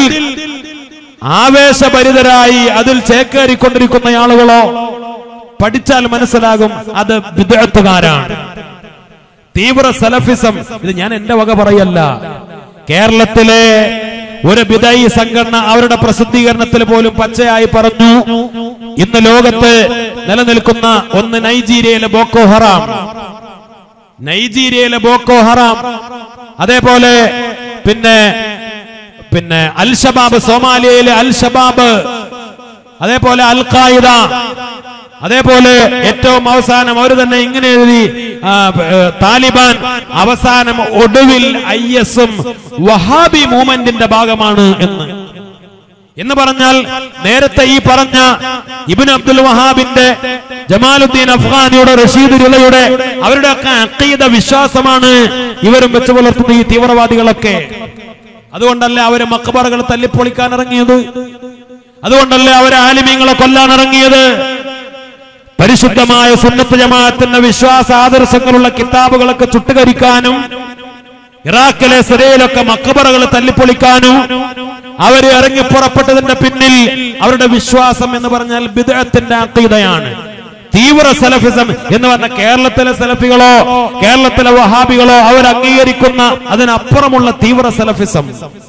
ആവേശഭരിതരായി അതിൽ ചേക്കേറിക്കൊണ്ടിരിക്കുന്ന ആളുകളോ പഠിച്ചാൽ മനസ്സിലാകും അത് വിദഗ്ധകാരാണ് തീവ്ര സലഫിസം ഇത് ഞാൻ എന്റെ വക പറയല്ല കേരളത്തിലെ ഒരു ബിദായി സംഘടന അവരുടെ പ്രസിദ്ധീകരണത്തിൽ പോലും പച്ചയായി പറഞ്ഞു ഇന്ന് ലോകത്ത് നിലനിൽക്കുന്ന ഒന്ന് നൈജീരിയയിലെ ബോക്കോ ഹറാം നൈജീരിയയിലെ ബോക്കോ ഹറാം അതേപോലെ പിന്നെ പിന്നെ അൽ ഷബാബ് സോമാലിയയിലെ അൽ ഷബാബ് അതേപോലെ അൽ ഖായിദ അതേപോലെ ഏറ്റവും അവസാനം അവർ തന്നെ ഇങ്ങനെ എഴുതി ആ, ഏ, താലിബാൻ അവസാനം ഒടുവിൽ ഐ എസും വഹാബി മൂവ്മെന്റിന്റെ ഭാഗമാണ് എന്ന് എന്ന് പറഞ്ഞാൽ നേരത്തെ ഈ പറഞ്ഞ ഇബിൻ അബ്ദുൽ വഹാബിന്റെ ജമാലുദ്ദീൻ അഫ്ഗാനിയുടെ റഷീദ് രുളയുടെ അവരുടെ ഒക്കെ അക്കീത വിശ്വാസമാണ് ഇവരും വെച്ചു പുലർത്തുന്ന ഈ തീവ്രവാദികളൊക്കെ അതുകൊണ്ടല്ലേ അവര് മക്കബറകൾ തല്ലിപ്പൊളിക്കാൻ ഇറങ്ങിയത് അതുകൊണ്ടല്ലേ അവര് ആലിമീങ്ങളെ കൊല്ലാൻ ഇറങ്ങിയത് പരിശുദ്ധമായ സുന്നത്ത് ജമാഅത്തിന്റെ വിശ്വാസ ആദർശങ്ങളുള്ള കിതാബുകളൊക്കെ ചുട്ടുകരിക്കാനും ഇറാഖിലെ സിറയിലൊക്കെ മക്കബറകൾ തല്ലിപ്പൊളിക്കാനും അവര് ഇറങ്ങി പുറപ്പെട്ടതിന്റെ പിന്നിൽ അവരുടെ വിശ്വാസം എന്ന് പറഞ്ഞാൽ ബിദഅത്തിന്റെ അക്കീതയാണ് തീവ്ര സലഫിസം എന്ന് പറഞ്ഞ കേരളത്തിലെ സലഫികളോ കേരളത്തിലെ വഹാബികളോ അവർ അംഗീകരിക്കുന്ന അതിനപ്പുറമുള്ള തീവ്ര സലഫിസം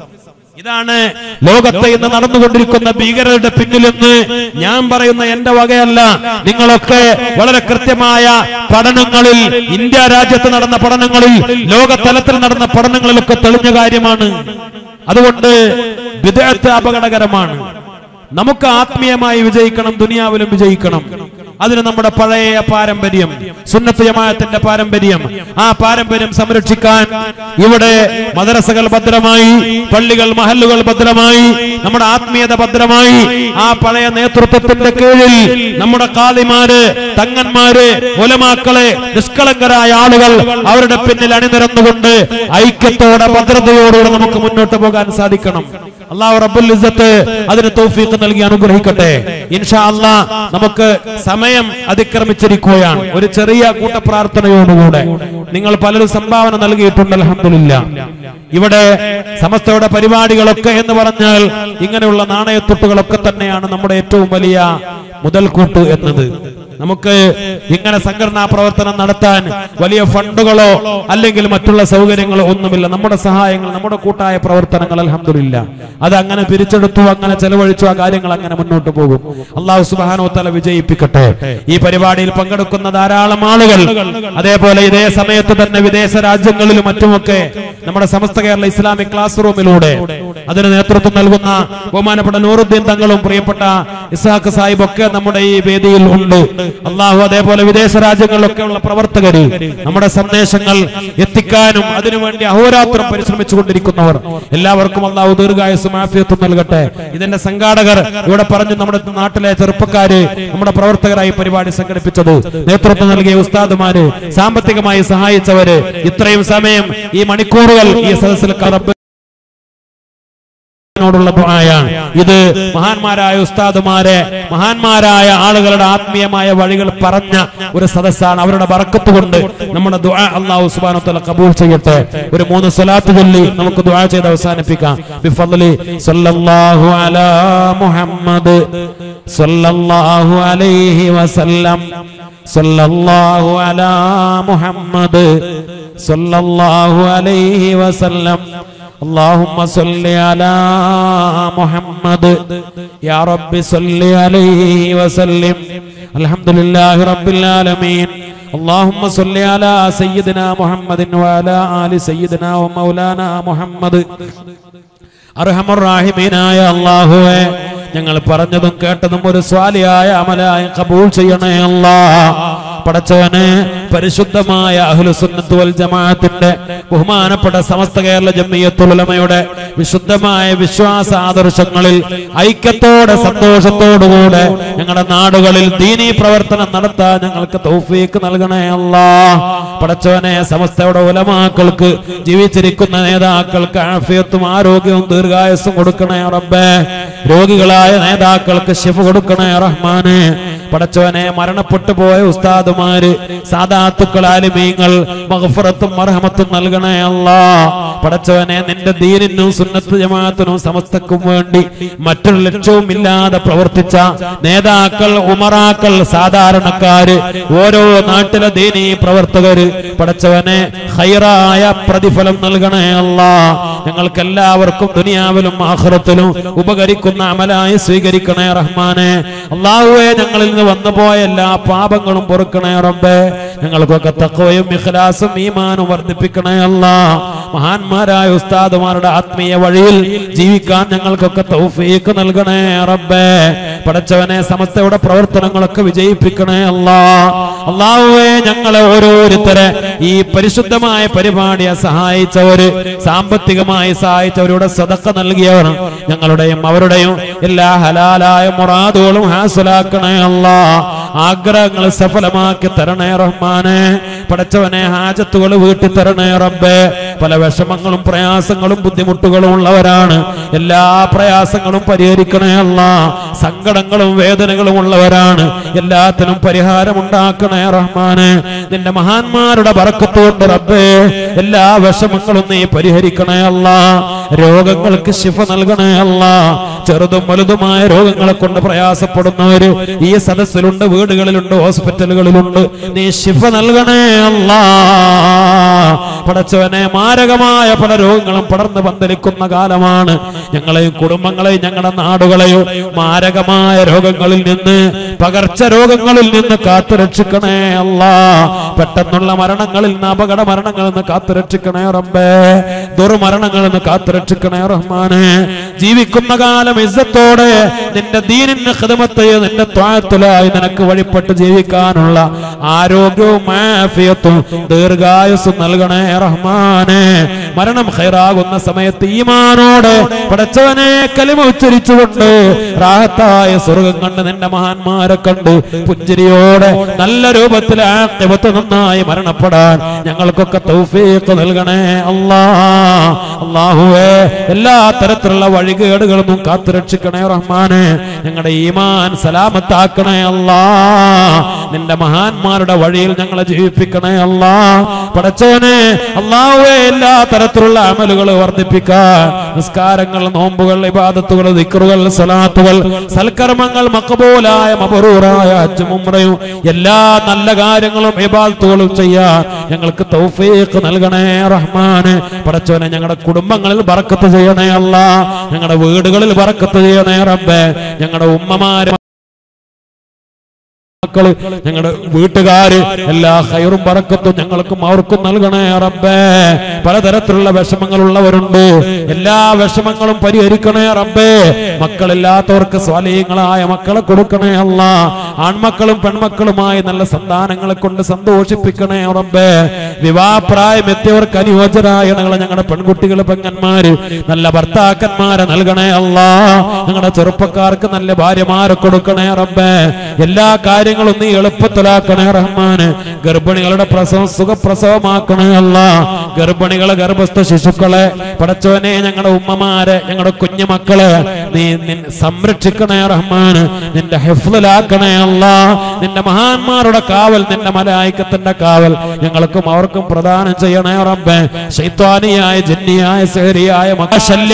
ഇതാണ് ലോകത്ത് ഇന്ന് നടന്നുകൊണ്ടിരിക്കുന്ന ഭീകരരുടെ പിന്നിലെന്ന് ഞാൻ പറയുന്ന എന്റെ വകയല്ല നിങ്ങളൊക്കെ വളരെ കൃത്യമായ പഠനങ്ങളിൽ ഇന്ത്യ രാജ്യത്ത് നടന്ന പഠനങ്ങളിൽ ലോകതലത്തിൽ നടന്ന പഠനങ്ങളിലൊക്കെ തെളിഞ്ഞ കാര്യമാണ് അതുകൊണ്ട് വിദേഹത്ത് അപകടകരമാണ് നമുക്ക് ആത്മീയമായി വിജയിക്കണം ദുനിയാവിലും വിജയിക്കണം അതിന് നമ്മുടെ പഴയ പാരമ്പര്യം സുന്നത്ത് ജമാഅത്തിന്റെ പാരമ്പര്യം ആ പാരമ്പര്യം സംരക്ഷിക്കാൻ ഇവിടെ മദ്രസകൾ ഭദ്രമായി പള്ളികൾ മഹല്ലുകൾ ഭദ്രമായി നമ്മുടെ ആത്മീയത ഭദ്രമായി ആ പഴയ നേതൃത്വത്തിന്റെ കീഴിൽ നമ്മുടെ കാളിമാര് തങ്ങന്മാര് ഉലമാക്കളെ നിഷ്കളങ്കരായ ആളുകൾ അവരുടെ പിന്നിൽ അണിനിരന്നുകൊണ്ട് ഐക്യത്തോടെ ഭദ്രതയോടുകൂടെ നമുക്ക് മുന്നോട്ട് പോകാൻ സാധിക്കണം അള്ളാഹു റബ്ബുൽ ഇസ്സത്ത് അതിന് തൗഫീഖ് നൽകി അനുഗ്രഹിക്കട്ടെ ഇൻഷാ അല്ലാ നമുക്ക് സമയം അതിക്രമിച്ചിരിക്കുകയാണ് ഒരു ചെറിയ കൂട്ടപ്രാർത്ഥനയോടുകൂടെ നിങ്ങൾ പലരും സംഭാവന നൽകിയിട്ടുണ്ട് അൽഹംദുലില്ല ഇവിടെ സമസ്തയുടെ പരിപാടികളൊക്കെ എന്ന് പറഞ്ഞാൽ ഇങ്ങനെയുള്ള നാണയത്തൊട്ടുകളൊക്കെ തന്നെയാണ് നമ്മുടെ ഏറ്റവും വലിയ മുതൽക്കൂട്ട് എന്നത് നമുക്ക് ഇങ്ങനെ സംഘടനാ പ്രവർത്തനം നടത്താൻ വലിയ ഫണ്ടുകളോ അല്ലെങ്കിൽ മറ്റുള്ള സൗകര്യങ്ങളോ ഒന്നുമില്ല നമ്മുടെ സഹായങ്ങൾ നമ്മുടെ കൂട്ടായ പ്രവർത്തനങ്ങൾ അലഹമില്ല അത് അങ്ങനെ പിരിച്ചെടുത്തു അങ്ങനെ ചെലവഴിച്ചു ആ കാര്യങ്ങൾ അങ്ങനെ മുന്നോട്ട് പോകും അള്ളാഹു സുബാനോ തല വിജയിപ്പിക്കട്ടെ ഈ പരിപാടിയിൽ പങ്കെടുക്കുന്ന ധാരാളം ആളുകൾ അതേപോലെ ഇതേ സമയത്ത് തന്നെ വിദേശ രാജ്യങ്ങളിലും മറ്റുമൊക്കെ നമ്മുടെ സമസ്ത കേരള ഇസ്ലാമിക് ക്ലാസ് റൂമിലൂടെ അതിന് നേതൃത്വം നൽകുന്ന ബഹുമാനപ്പെട്ട നൂറുദ്ദീൻ തങ്ങളും പ്രിയപ്പെട്ട ഇസാഖ് സാഹിബ് ഒക്കെ നമ്മുടെ ഈ വേദിയിൽ ഉണ്ട് അള്ളാഹു അതേപോലെ വിദേശ രാജ്യങ്ങളിലൊക്കെ ഉള്ള പ്രവർത്തകര് നമ്മുടെ സന്ദേശങ്ങൾ എത്തിക്കാനും അതിനുവേണ്ടി അഹോരാത്രം പരിശ്രമിച്ചുകൊണ്ടിരിക്കുന്നവർ എല്ലാവർക്കും അള്ളാഹു ദീർഘായുസും ആഫിയത്തും നൽകട്ടെ ഇതിന്റെ സംഘാടകർ ഇവിടെ പറഞ്ഞു നമ്മുടെ നാട്ടിലെ ചെറുപ്പക്കാര് നമ്മുടെ പ്രവർത്തകരായി പരിപാടി സംഘടിപ്പിച്ചത് നേതൃത്വം നൽകിയ ഉസ്താദുമാര് സാമ്പത്തികമായി സഹായിച്ചവര് ഇത്രയും സമയം ഈ മണിക്കൂറുകൾ ഈ സദസ്സിൽ കറബ് പടച്ചവനോടുള്ള ദുആയാണ് ഇത് മഹാന്മാരായ ഉസ്താദുമാരെ മഹാന്മാരായ ആളുകളുടെ ആത്മീയമായ വഴികൾ പറഞ്ഞ ഒരു സദസ്സാണ് അവരുടെ ബറക്കത്ത് കൊണ്ട് നമ്മുടെ ദുആ അല്ലാഹു സുബ്ഹാനഹു വ തആല കബൂൽ ചെയ്യട്ടെ ഒരു മൂന്ന് സ്വലാത്ത് ചൊല്ലി നമുക്ക് ദുആ ചെയ്ത് അവസാനിപ്പിക്കാം ബിഫദ്ലി സല്ലല്ലാഹു അലാ മുഹമ്മദ് സല്ലല്ലാഹു അലൈഹി വസല്ലം സല്ലല്ലാഹു അലാ മുഹമ്മദ് സല്ലല്ലാഹു അലൈഹി വസല്ലം اللهم صل على محمد يا رب صل عليه وسلم الحمد لله رب العالمين اللهم صل على سيدنا محمد وعلى آل سيدنا ومولانا محمد അർഹമറാഹിമീനായ അള്ളാഹുവെ ഞങ്ങൾ പറഞ്ഞതും കേട്ടതും ഒരു സ്വാലിയായ അമലായി കബൂൾ ചെയ്യണേ അല്ലാ പടച്ചവന് പരിശുദ്ധമായ അഹ്ലുസുന്നത്ത് വൽ ജമാഅത്തിന്റെ ബഹുമാനപ്പെട്ട സമസ്ത കേരള ജമ്മിയത്തുൽ ഉലമയുടെ വിശുദ്ധമായ വിശ്വാസ ആദർശങ്ങളിൽ ഐക്യത്തോടെ സന്തോഷത്തോടുകൂടെ ഞങ്ങളുടെ നാടുകളിൽ ദീനീ പ്രവർത്തനം നടത്താൻ ഞങ്ങൾക്ക് തൗഫീക്ക് നൽകണേ അല്ലാ പടച്ചവനെ സമസ്തയുടെ ഉലമാക്കൾക്ക് ജീവിച്ചിരിക്കുന്ന നേതാക്കൾക്ക് ആഫിയത്തും ആരോഗ്യവും ദീർഘായുസ്സും കൊടുക്കണേ റബ്ബേ രോഗികളായ നേതാക്കൾക്ക് ശിഫ കൊടുക്കണേ റഹ്മാനെ പടച്ചവനെ മരണപ്പെട്ടു പോയ ഉസ്താദുമാര് സാദാത്തുക്കൾ ആലിമീങ്ങൾ മഹഫറത്തും മർഹമത്തും നൽകണേ അല്ലാ പടച്ചവനെ നിന്റെ ദീനിനും സുന്നത്ത് ജമാഅത്തിനും സമസ്തക്കും വേണ്ടി മറ്റൊരു ലക്ഷ്യവും ഇല്ലാതെ പ്രവർത്തിച്ച നേതാക്കൾ ഉമറാക്കൾ സാധാരണക്കാര് ഓരോ നാട്ടിലെ ദീനീ പ്രവർത്തകര് പടച്ചവനെ ഹൈറായ പ്രതിഫലം നൽകണേ അല്ലാ ഞങ്ങൾക്ക് എല്ലാവർക്കും ദുനിയാവിലും ആഖിറത്തിലും ഉപകരിക്കുന്ന അമലായി സ്വീകരിക്കണേ റഹ്മാനെ അള്ളാഹുവെ ഞങ്ങളിൽ നിന്ന് വന്നുപോയ എല്ലാ പാപങ്ങളും പൊറുക്കണേ റബ്ബേ ഞങ്ങൾക്കൊക്കെ തക്കവയും ഇഖ്ലാസും ഈമാനും വർദ്ധിപ്പിക്കണേ അല്ലാ മഹാന്മാരായ ഉസ്താദുമാരുടെ ആത്മീയ വഴിയിൽ ജീവിക്കാൻ ഞങ്ങൾക്കൊക്കെ തൗഫീക്ക് നൽകണേ റബ്ബേ പടച്ചവനെ സമസ്തയുടെ പ്രവർത്തനങ്ങളൊക്കെ വിജയിപ്പിക്കണേ അല്ലാ അള്ളാഹുവെ ഞങ്ങളെ ഓരോരുത്തരെ ഈ പരിശുദ്ധമായ പരിപാടിയെ സഹായിച്ചവര് സാമ്പത്തികമായി സഹായിച്ചവരുടെ സദക്ക നൽകിയവർ ഞങ്ങളുടെയും അവരുടെയും എല്ലാ ഹലാലായ മുറാദുകളും ഹാസുലാക്കണേ അല്ലാ ആഗ്രഹങ്ങൾ സഫലമാക്കി തരണേ റഹ്മാനെ പടച്ചവനെ ഹാജത്തുകൾ വീട്ടി തരണേ റബ്ബേ പല വിഷമങ്ങളും പ്രയാസങ്ങളും ബുദ്ധിമുട്ടുകളും ഉള്ളവരാണ് എല്ലാ പ്രയാസങ്ങളും പരിഹരിക്കണേ അല്ല സങ്കടങ്ങളും വേദനകളും ഉള്ളവരാണ് എല്ലാത്തിനും പരിഹാരം ഉണ്ടാക്കണേ റഹ്മാനെ നിന്റെ മഹാന്മാരുടെ ബറക്കത്ത് കൊണ്ട് റബ്ബേ എല്ലാ വിഷമങ്ങളും നീ പരിഹരിക്കണേ അല്ല രോഗങ്ങൾക്ക് ശിഫ നൽകണേ അല്ല ചെറുതും വലുതുമായ രോഗങ്ങളെ കൊണ്ട് പ്രയാസപ്പെടുന്നവര് ഈ സദസ്സിലുണ്ട് വീടുകളിലുണ്ട് ഹോസ്പിറ്റലുകളിലുണ്ട് നീ ശിഫ നൽകണേ അല്ലാ പടച്ചവനെ മാരകമായ പല രോഗങ്ങളും പടർന്ന് പന്തലിക്കുന്ന കാലമാണ് ഞങ്ങളെയും കുടുംബങ്ങളെയും ഞങ്ങളുടെ നാടുകളെയും മാരകമായ രോഗങ്ങളിൽ നിന്ന് പകർച്ച രോഗങ്ങളിൽ നിന്ന് കാത്തുരക്ഷിക്കണേ അല്ലാ പെട്ടെന്നുള്ള മരണങ്ങളിൽ നിന്ന് അപകട മരണങ്ങളിൽ നിന്ന് കാത്തുരക്ഷിക്കണേ റബ്ബേ ദുർമരണങ്ങളിൽ നിന്ന് കാത്തുരക്ഷിക്കണേ റഹ്മാനെ ജീവിക്കുന്ന കാലം ഇസ്സത്തോടെ നിന്റെ ദീനിന് ഖിദമത്തെ നിന്റെ ത്വാഴത്തിലായി നിനക്ക് വഴിപ്പെട്ട് ജീവിക്കാനുള്ള ആരോഗ്യവും ആഫിയത്തും ദീർഘായുസ്സും നൽകണേ റഹ്മാനെ മരണം ഖൈറാകുന്ന സമയത്ത് ഈമാനോടെ പടച്ചവനെ കലിമ ഉച്ചരിച്ചുകൊണ്ട് റാഹത്തായ സ്വർഗം കണ്ട് നിന്റെ മഹാന്മാരെ കണ്ട് പുഞ്ചിരിയോടെ നല്ല രൂപത്തിൽ ആക്കിബത്ത് നന്നായി മരണപ്പെടാൻ ഞങ്ങൾക്കൊക്കെ തൗഫീഖ് നൽകണേ അല്ലാ അള്ളാഹുവേ എല്ലാ തരത്തിലുള്ള വഴികേടുകളൊന്നും കാത്തുരക്ഷിക്കണേ റഹ്മാനെ ഞങ്ങളുടെ ഈമാൻ സലാമത്താക്കണേ അല്ലാ നിന്റെ മഹാന്മാരുടെ വഴിയിൽ ഞങ്ങളെ ജീവിപ്പിക്കണേ അല്ലാ പടച്ചവനെ അള്ളാഹുവേ എല്ലാ തരത്തിലുള്ള അമലുകൾ വർദ്ധിപ്പിക്കാൻ നിസ്കാരങ്ങൾ നോമ്പുകൾ ഇബാദത്തുകൾ ദിക്റുകൾ സലാത്തുകൾ സൽക്കർമ്മങ്ങൾ മക്കബൂലായ മബറൂറായ ഹജ്ജും ഉംറയും എല്ലാ നല്ല കാര്യങ്ങളും ഇബാദത്തുകളും ചെയ്യാൻ ഞങ്ങൾക്ക് തൗഫീഖ് നൽകണേ റഹ്മാന് പടച്ചവനെ ഞങ്ങളുടെ കുടുംബങ്ങളിൽ ബറക്കത്ത് ചെയ്യണേ അല്ല ഞങ്ങളുടെ വീടുകളിൽ ബറക്കത്ത് ചെയ്യണേ റബ്ബേ ഞങ്ങളുടെ ഉമ്മമാര് മക്കള് ഞങ്ങളുടെ വീട്ടുകാര് എല്ലാ ഹൈറും പറക്കത്തും ഞങ്ങൾക്കും അവർക്കും നൽകണേ റബ്ബേ പലതരത്തിലുള്ള വിഷമങ്ങൾ ഉള്ളവരുണ്ട് എല്ലാ വിഷമങ്ങളും പരിഹരിക്കണേ റബ്ബേ മക്കളില്ലാത്തവർക്ക് സ്വാലീയങ്ങളായ മക്കളെ കൊടുക്കണേ അല്ല ആൺമക്കളും പെൺമക്കളുമായി നല്ല സന്താനങ്ങളെ കൊണ്ട് സന്തോഷിപ്പിക്കണേ റബ്ബേ വിവാഹപ്രായം എത്തിയവർക്ക് അനുയോജ്യരായ ഞങ്ങളെ ഞങ്ങളുടെ പെൺകുട്ടികൾ പെങ്ങന്മാര് നല്ല ഭർത്താക്കന്മാരെ നൽകണേ അല്ല ഞങ്ങളുടെ ചെറുപ്പക്കാർക്ക് നല്ല ഭാര്യമാരെ കൊടുക്കണേ റബ്ബേ എല്ലാ കാര്യങ്ങളും കാര്യങ്ങളും നീ എളുപ്പത്തിലാക്കണേ റഹ്മാന് ഗർഭിണികളുടെ പ്രസവം സുഖപ്രസവമാക്കണേ അല്ല ഗർഭിണികളെ ഗർഭസ്ഥ ശിശുക്കളെ പടച്ചവനെ ഞങ്ങളുടെ ഉമ്മമാരെ ഞങ്ങളുടെ കുഞ്ഞുമക്കളെ നീ നിൻ സംരക്ഷിക്കണേ റഹ്മാന് നിന്റെ ഹെഫ്ലാക്കണേ അല്ല നിന്റെ മഹാന്മാരുടെ കാവൽ നിന്റെ മലായിക്കത്തിന്റെ കാവൽ ഞങ്ങൾക്കും അവർക്കും പ്രദാനം ചെയ്യണേ റബ്ബേ ശൈത്വാനിയായ ജന്നിയായ സേരിയായ മകശല്യ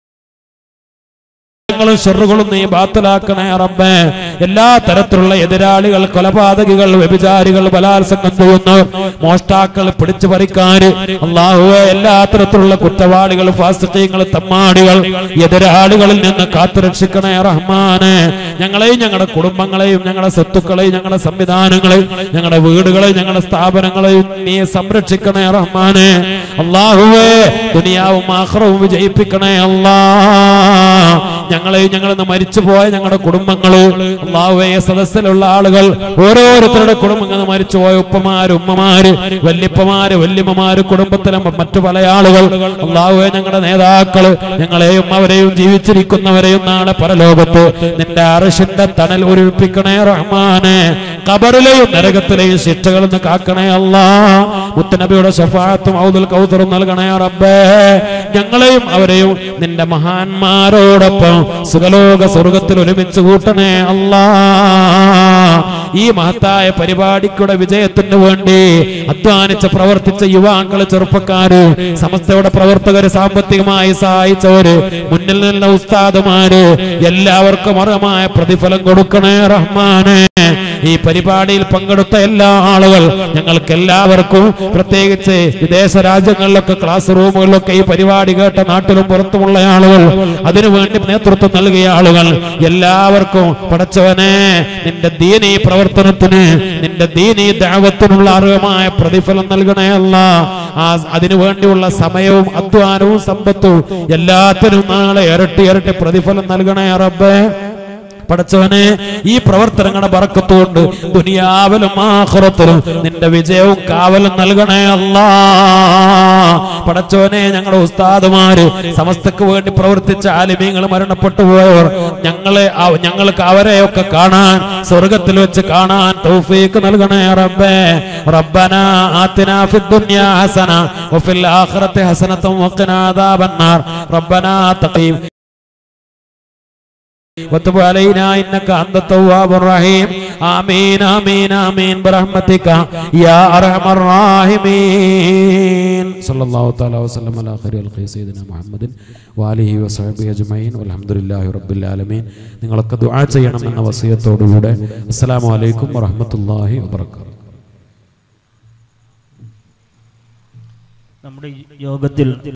ങ്ങളും ഷെറുകളും നീ ബാത്തലാക്കണേ റബ്ബേ എല്ലാ തരത്തിലുള്ള എതിരാളികൾ കൊലപാതകികൾ വ്യഭിചാരികൾ ബലാത്സംഗം ചെയ്യുന്നവർ മോഷ്ടാക്കൾ പിടിച്ചു പറിക്കാര് അള്ളാഹുവെ എല്ലാ തരത്തിലുള്ള കുറ്റവാളികൾ ഫാസിത്യങ്ങൾ തമ്മാടികൾ എതിരാളികളിൽ നിന്ന് കാത്തുരക്ഷിക്കണേ റഹ്മാനെ ഞങ്ങളെയും ഞങ്ങളുടെ കുടുംബങ്ങളെയും ഞങ്ങളുടെ സ്വത്തുക്കളെയും ഞങ്ങളുടെ സംവിധാനങ്ങളെയും ഞങ്ങളുടെ വീടുകളെയും ഞങ്ങളുടെ സ്ഥാപനങ്ങളെയും നീ സംരക്ഷിക്കണേ റഹ്മാനെ അള്ളാഹുവേ ദുനിയാവും ആഹ്റവും വിജയിപ്പിക്കണേ അല്ലാ ഞങ്ങളെയും ഞങ്ങൾ മരിച്ചുപോയ ഞങ്ങളുടെ കുടുംബങ്ങള് അള്ളാഹുവേ സദസ്സിലുള്ള ആളുകൾ ഓരോരുത്തരുടെ കുടുംബങ്ങൾ മരിച്ചുപോയ ഉപ്പമാര് ഉമ്മമാര് വല്യപ്പമാര് വല്യമ്മമാര് കുടുംബത്തിലെ മറ്റു പല ആളുകൾ അള്ളാഹുവെ ഞങ്ങളുടെ നേതാക്കള് ഞങ്ങളെയും അവരെയും ജീവിച്ചിരിക്കുന്നവരെയും നാളെ പരലോകത്ത് നിന്റെ അറിഷിന്റെ തണൽ ഒരുപ്പിക്കണേ റഹ്മാനെ കബറിലെയും നരകത്തിലെയും ശിക്ഷകളിൽ നിന്ന് കാക്കണേ അല്ലാ മുത്തനബിയുടെ ഷഫാത്തും ഔദുൽ കൗതറും നൽകണേ റബ്ബേ ഞങ്ങളെയും അവരെയും നിന്റെ മഹാന്മാരോടൊപ്പം സുഖലോക സ്വർഗത്തിൽ ഒരുമിച്ച് കൂട്ടണേ അല്ലാ ഈ മഹത്തായ പരിപാടിക്കുടെ വിജയത്തിന് വേണ്ടി അധ്വാനിച്ച് പ്രവർത്തിച്ച യുവാക്കള് ചെറുപ്പക്കാര് സമസ്തയുടെ പ്രവർത്തകര് സാമ്പത്തികമായി സഹായിച്ചവര് മുന്നിൽ നിന്ന ഉസ്താദുമാര് എല്ലാവർക്കും അർഹമായ പ്രതിഫലം കൊടുക്കണേ റഹ്മാനെ ഈ പരിപാടിയിൽ പങ്കെടുത്ത എല്ലാ ആളുകൾ ഞങ്ങൾക്ക് എല്ലാവർക്കും പ്രത്യേകിച്ച് വിദേശ രാജ്യങ്ങളിലൊക്കെ ക്ലാസ് റൂമുകളിലൊക്കെ ഈ പരിപാടി കേട്ട നാട്ടിലും പുറത്തുമുള്ള ആളുകൾ അതിനുവേണ്ടി നേതൃത്വം നൽകിയ ആളുകൾ എല്ലാവർക്കും പടച്ചവനെ നിന്റെ ദീനീ പ്രവർത്തനത്തിന് നിന്റെ ദീനീ ദാവത്തിനുള്ള അർഹമായ പ്രതിഫലം നൽകണേ അല്ല ആ അതിനു വേണ്ടിയുള്ള സമയവും അധ്വാനവും സമ്പത്തും എല്ലാത്തിനും നാളെ ഇരട്ടി ഇരട്ടി പ്രതിഫലം നൽകണേ റബ്ബേ പടച്ചവനെ ഈ പ്രവർത്തനങ്ങളുടെ ബറക്കത്തുകൊണ്ട് ദുനിയാവിലും ആഹ്റത്തിലും നിന്റെ വിജയവും കാവലും നൽകണേ അല്ലാ പടച്ചവനെ ഞങ്ങളുടെ ഉസ്താദുമാര് സമസ്തക്ക് വേണ്ടി പ്രവർത്തിച്ച ആലിമീങ്ങൾ മരണപ്പെട്ടു പോയവർ ഞങ്ങളെ ആ- ഞങ്ങൾക്ക് അവരെയൊക്കെ കാണാൻ സ്വർഗത്തിൽ വെച്ച് കാണാൻ തൗഫീക്ക് നൽകണേ റബ്ബേ റബ്ബന ആതിനാ ഫിദ് ദുനിയാ ഹസന വഫിൽ ആഖിറതി ഹസനത്തും വഖിനാ അദാബന്നാർ റബ്ബന തഖീം وتب علينا انك انت التواب الرحيم امين امين امين برحمتك يا ارحم الراحمين صلى الله تعالى وسلم على خير الخير سيدنا محمد واله وصحبه اجمعين والحمد لله رب العالمين നിങ്ങളൊക്കെ ദുആ ചെയ്യണമെന്ന വസിയത്തോടുകൂടെ അസ്സലാമു അലൈക്കും വറഹ്മത്തുള്ളാഹി വബറകാതുഹു നമ്മുടെ ഈ യോഗത്തിൽ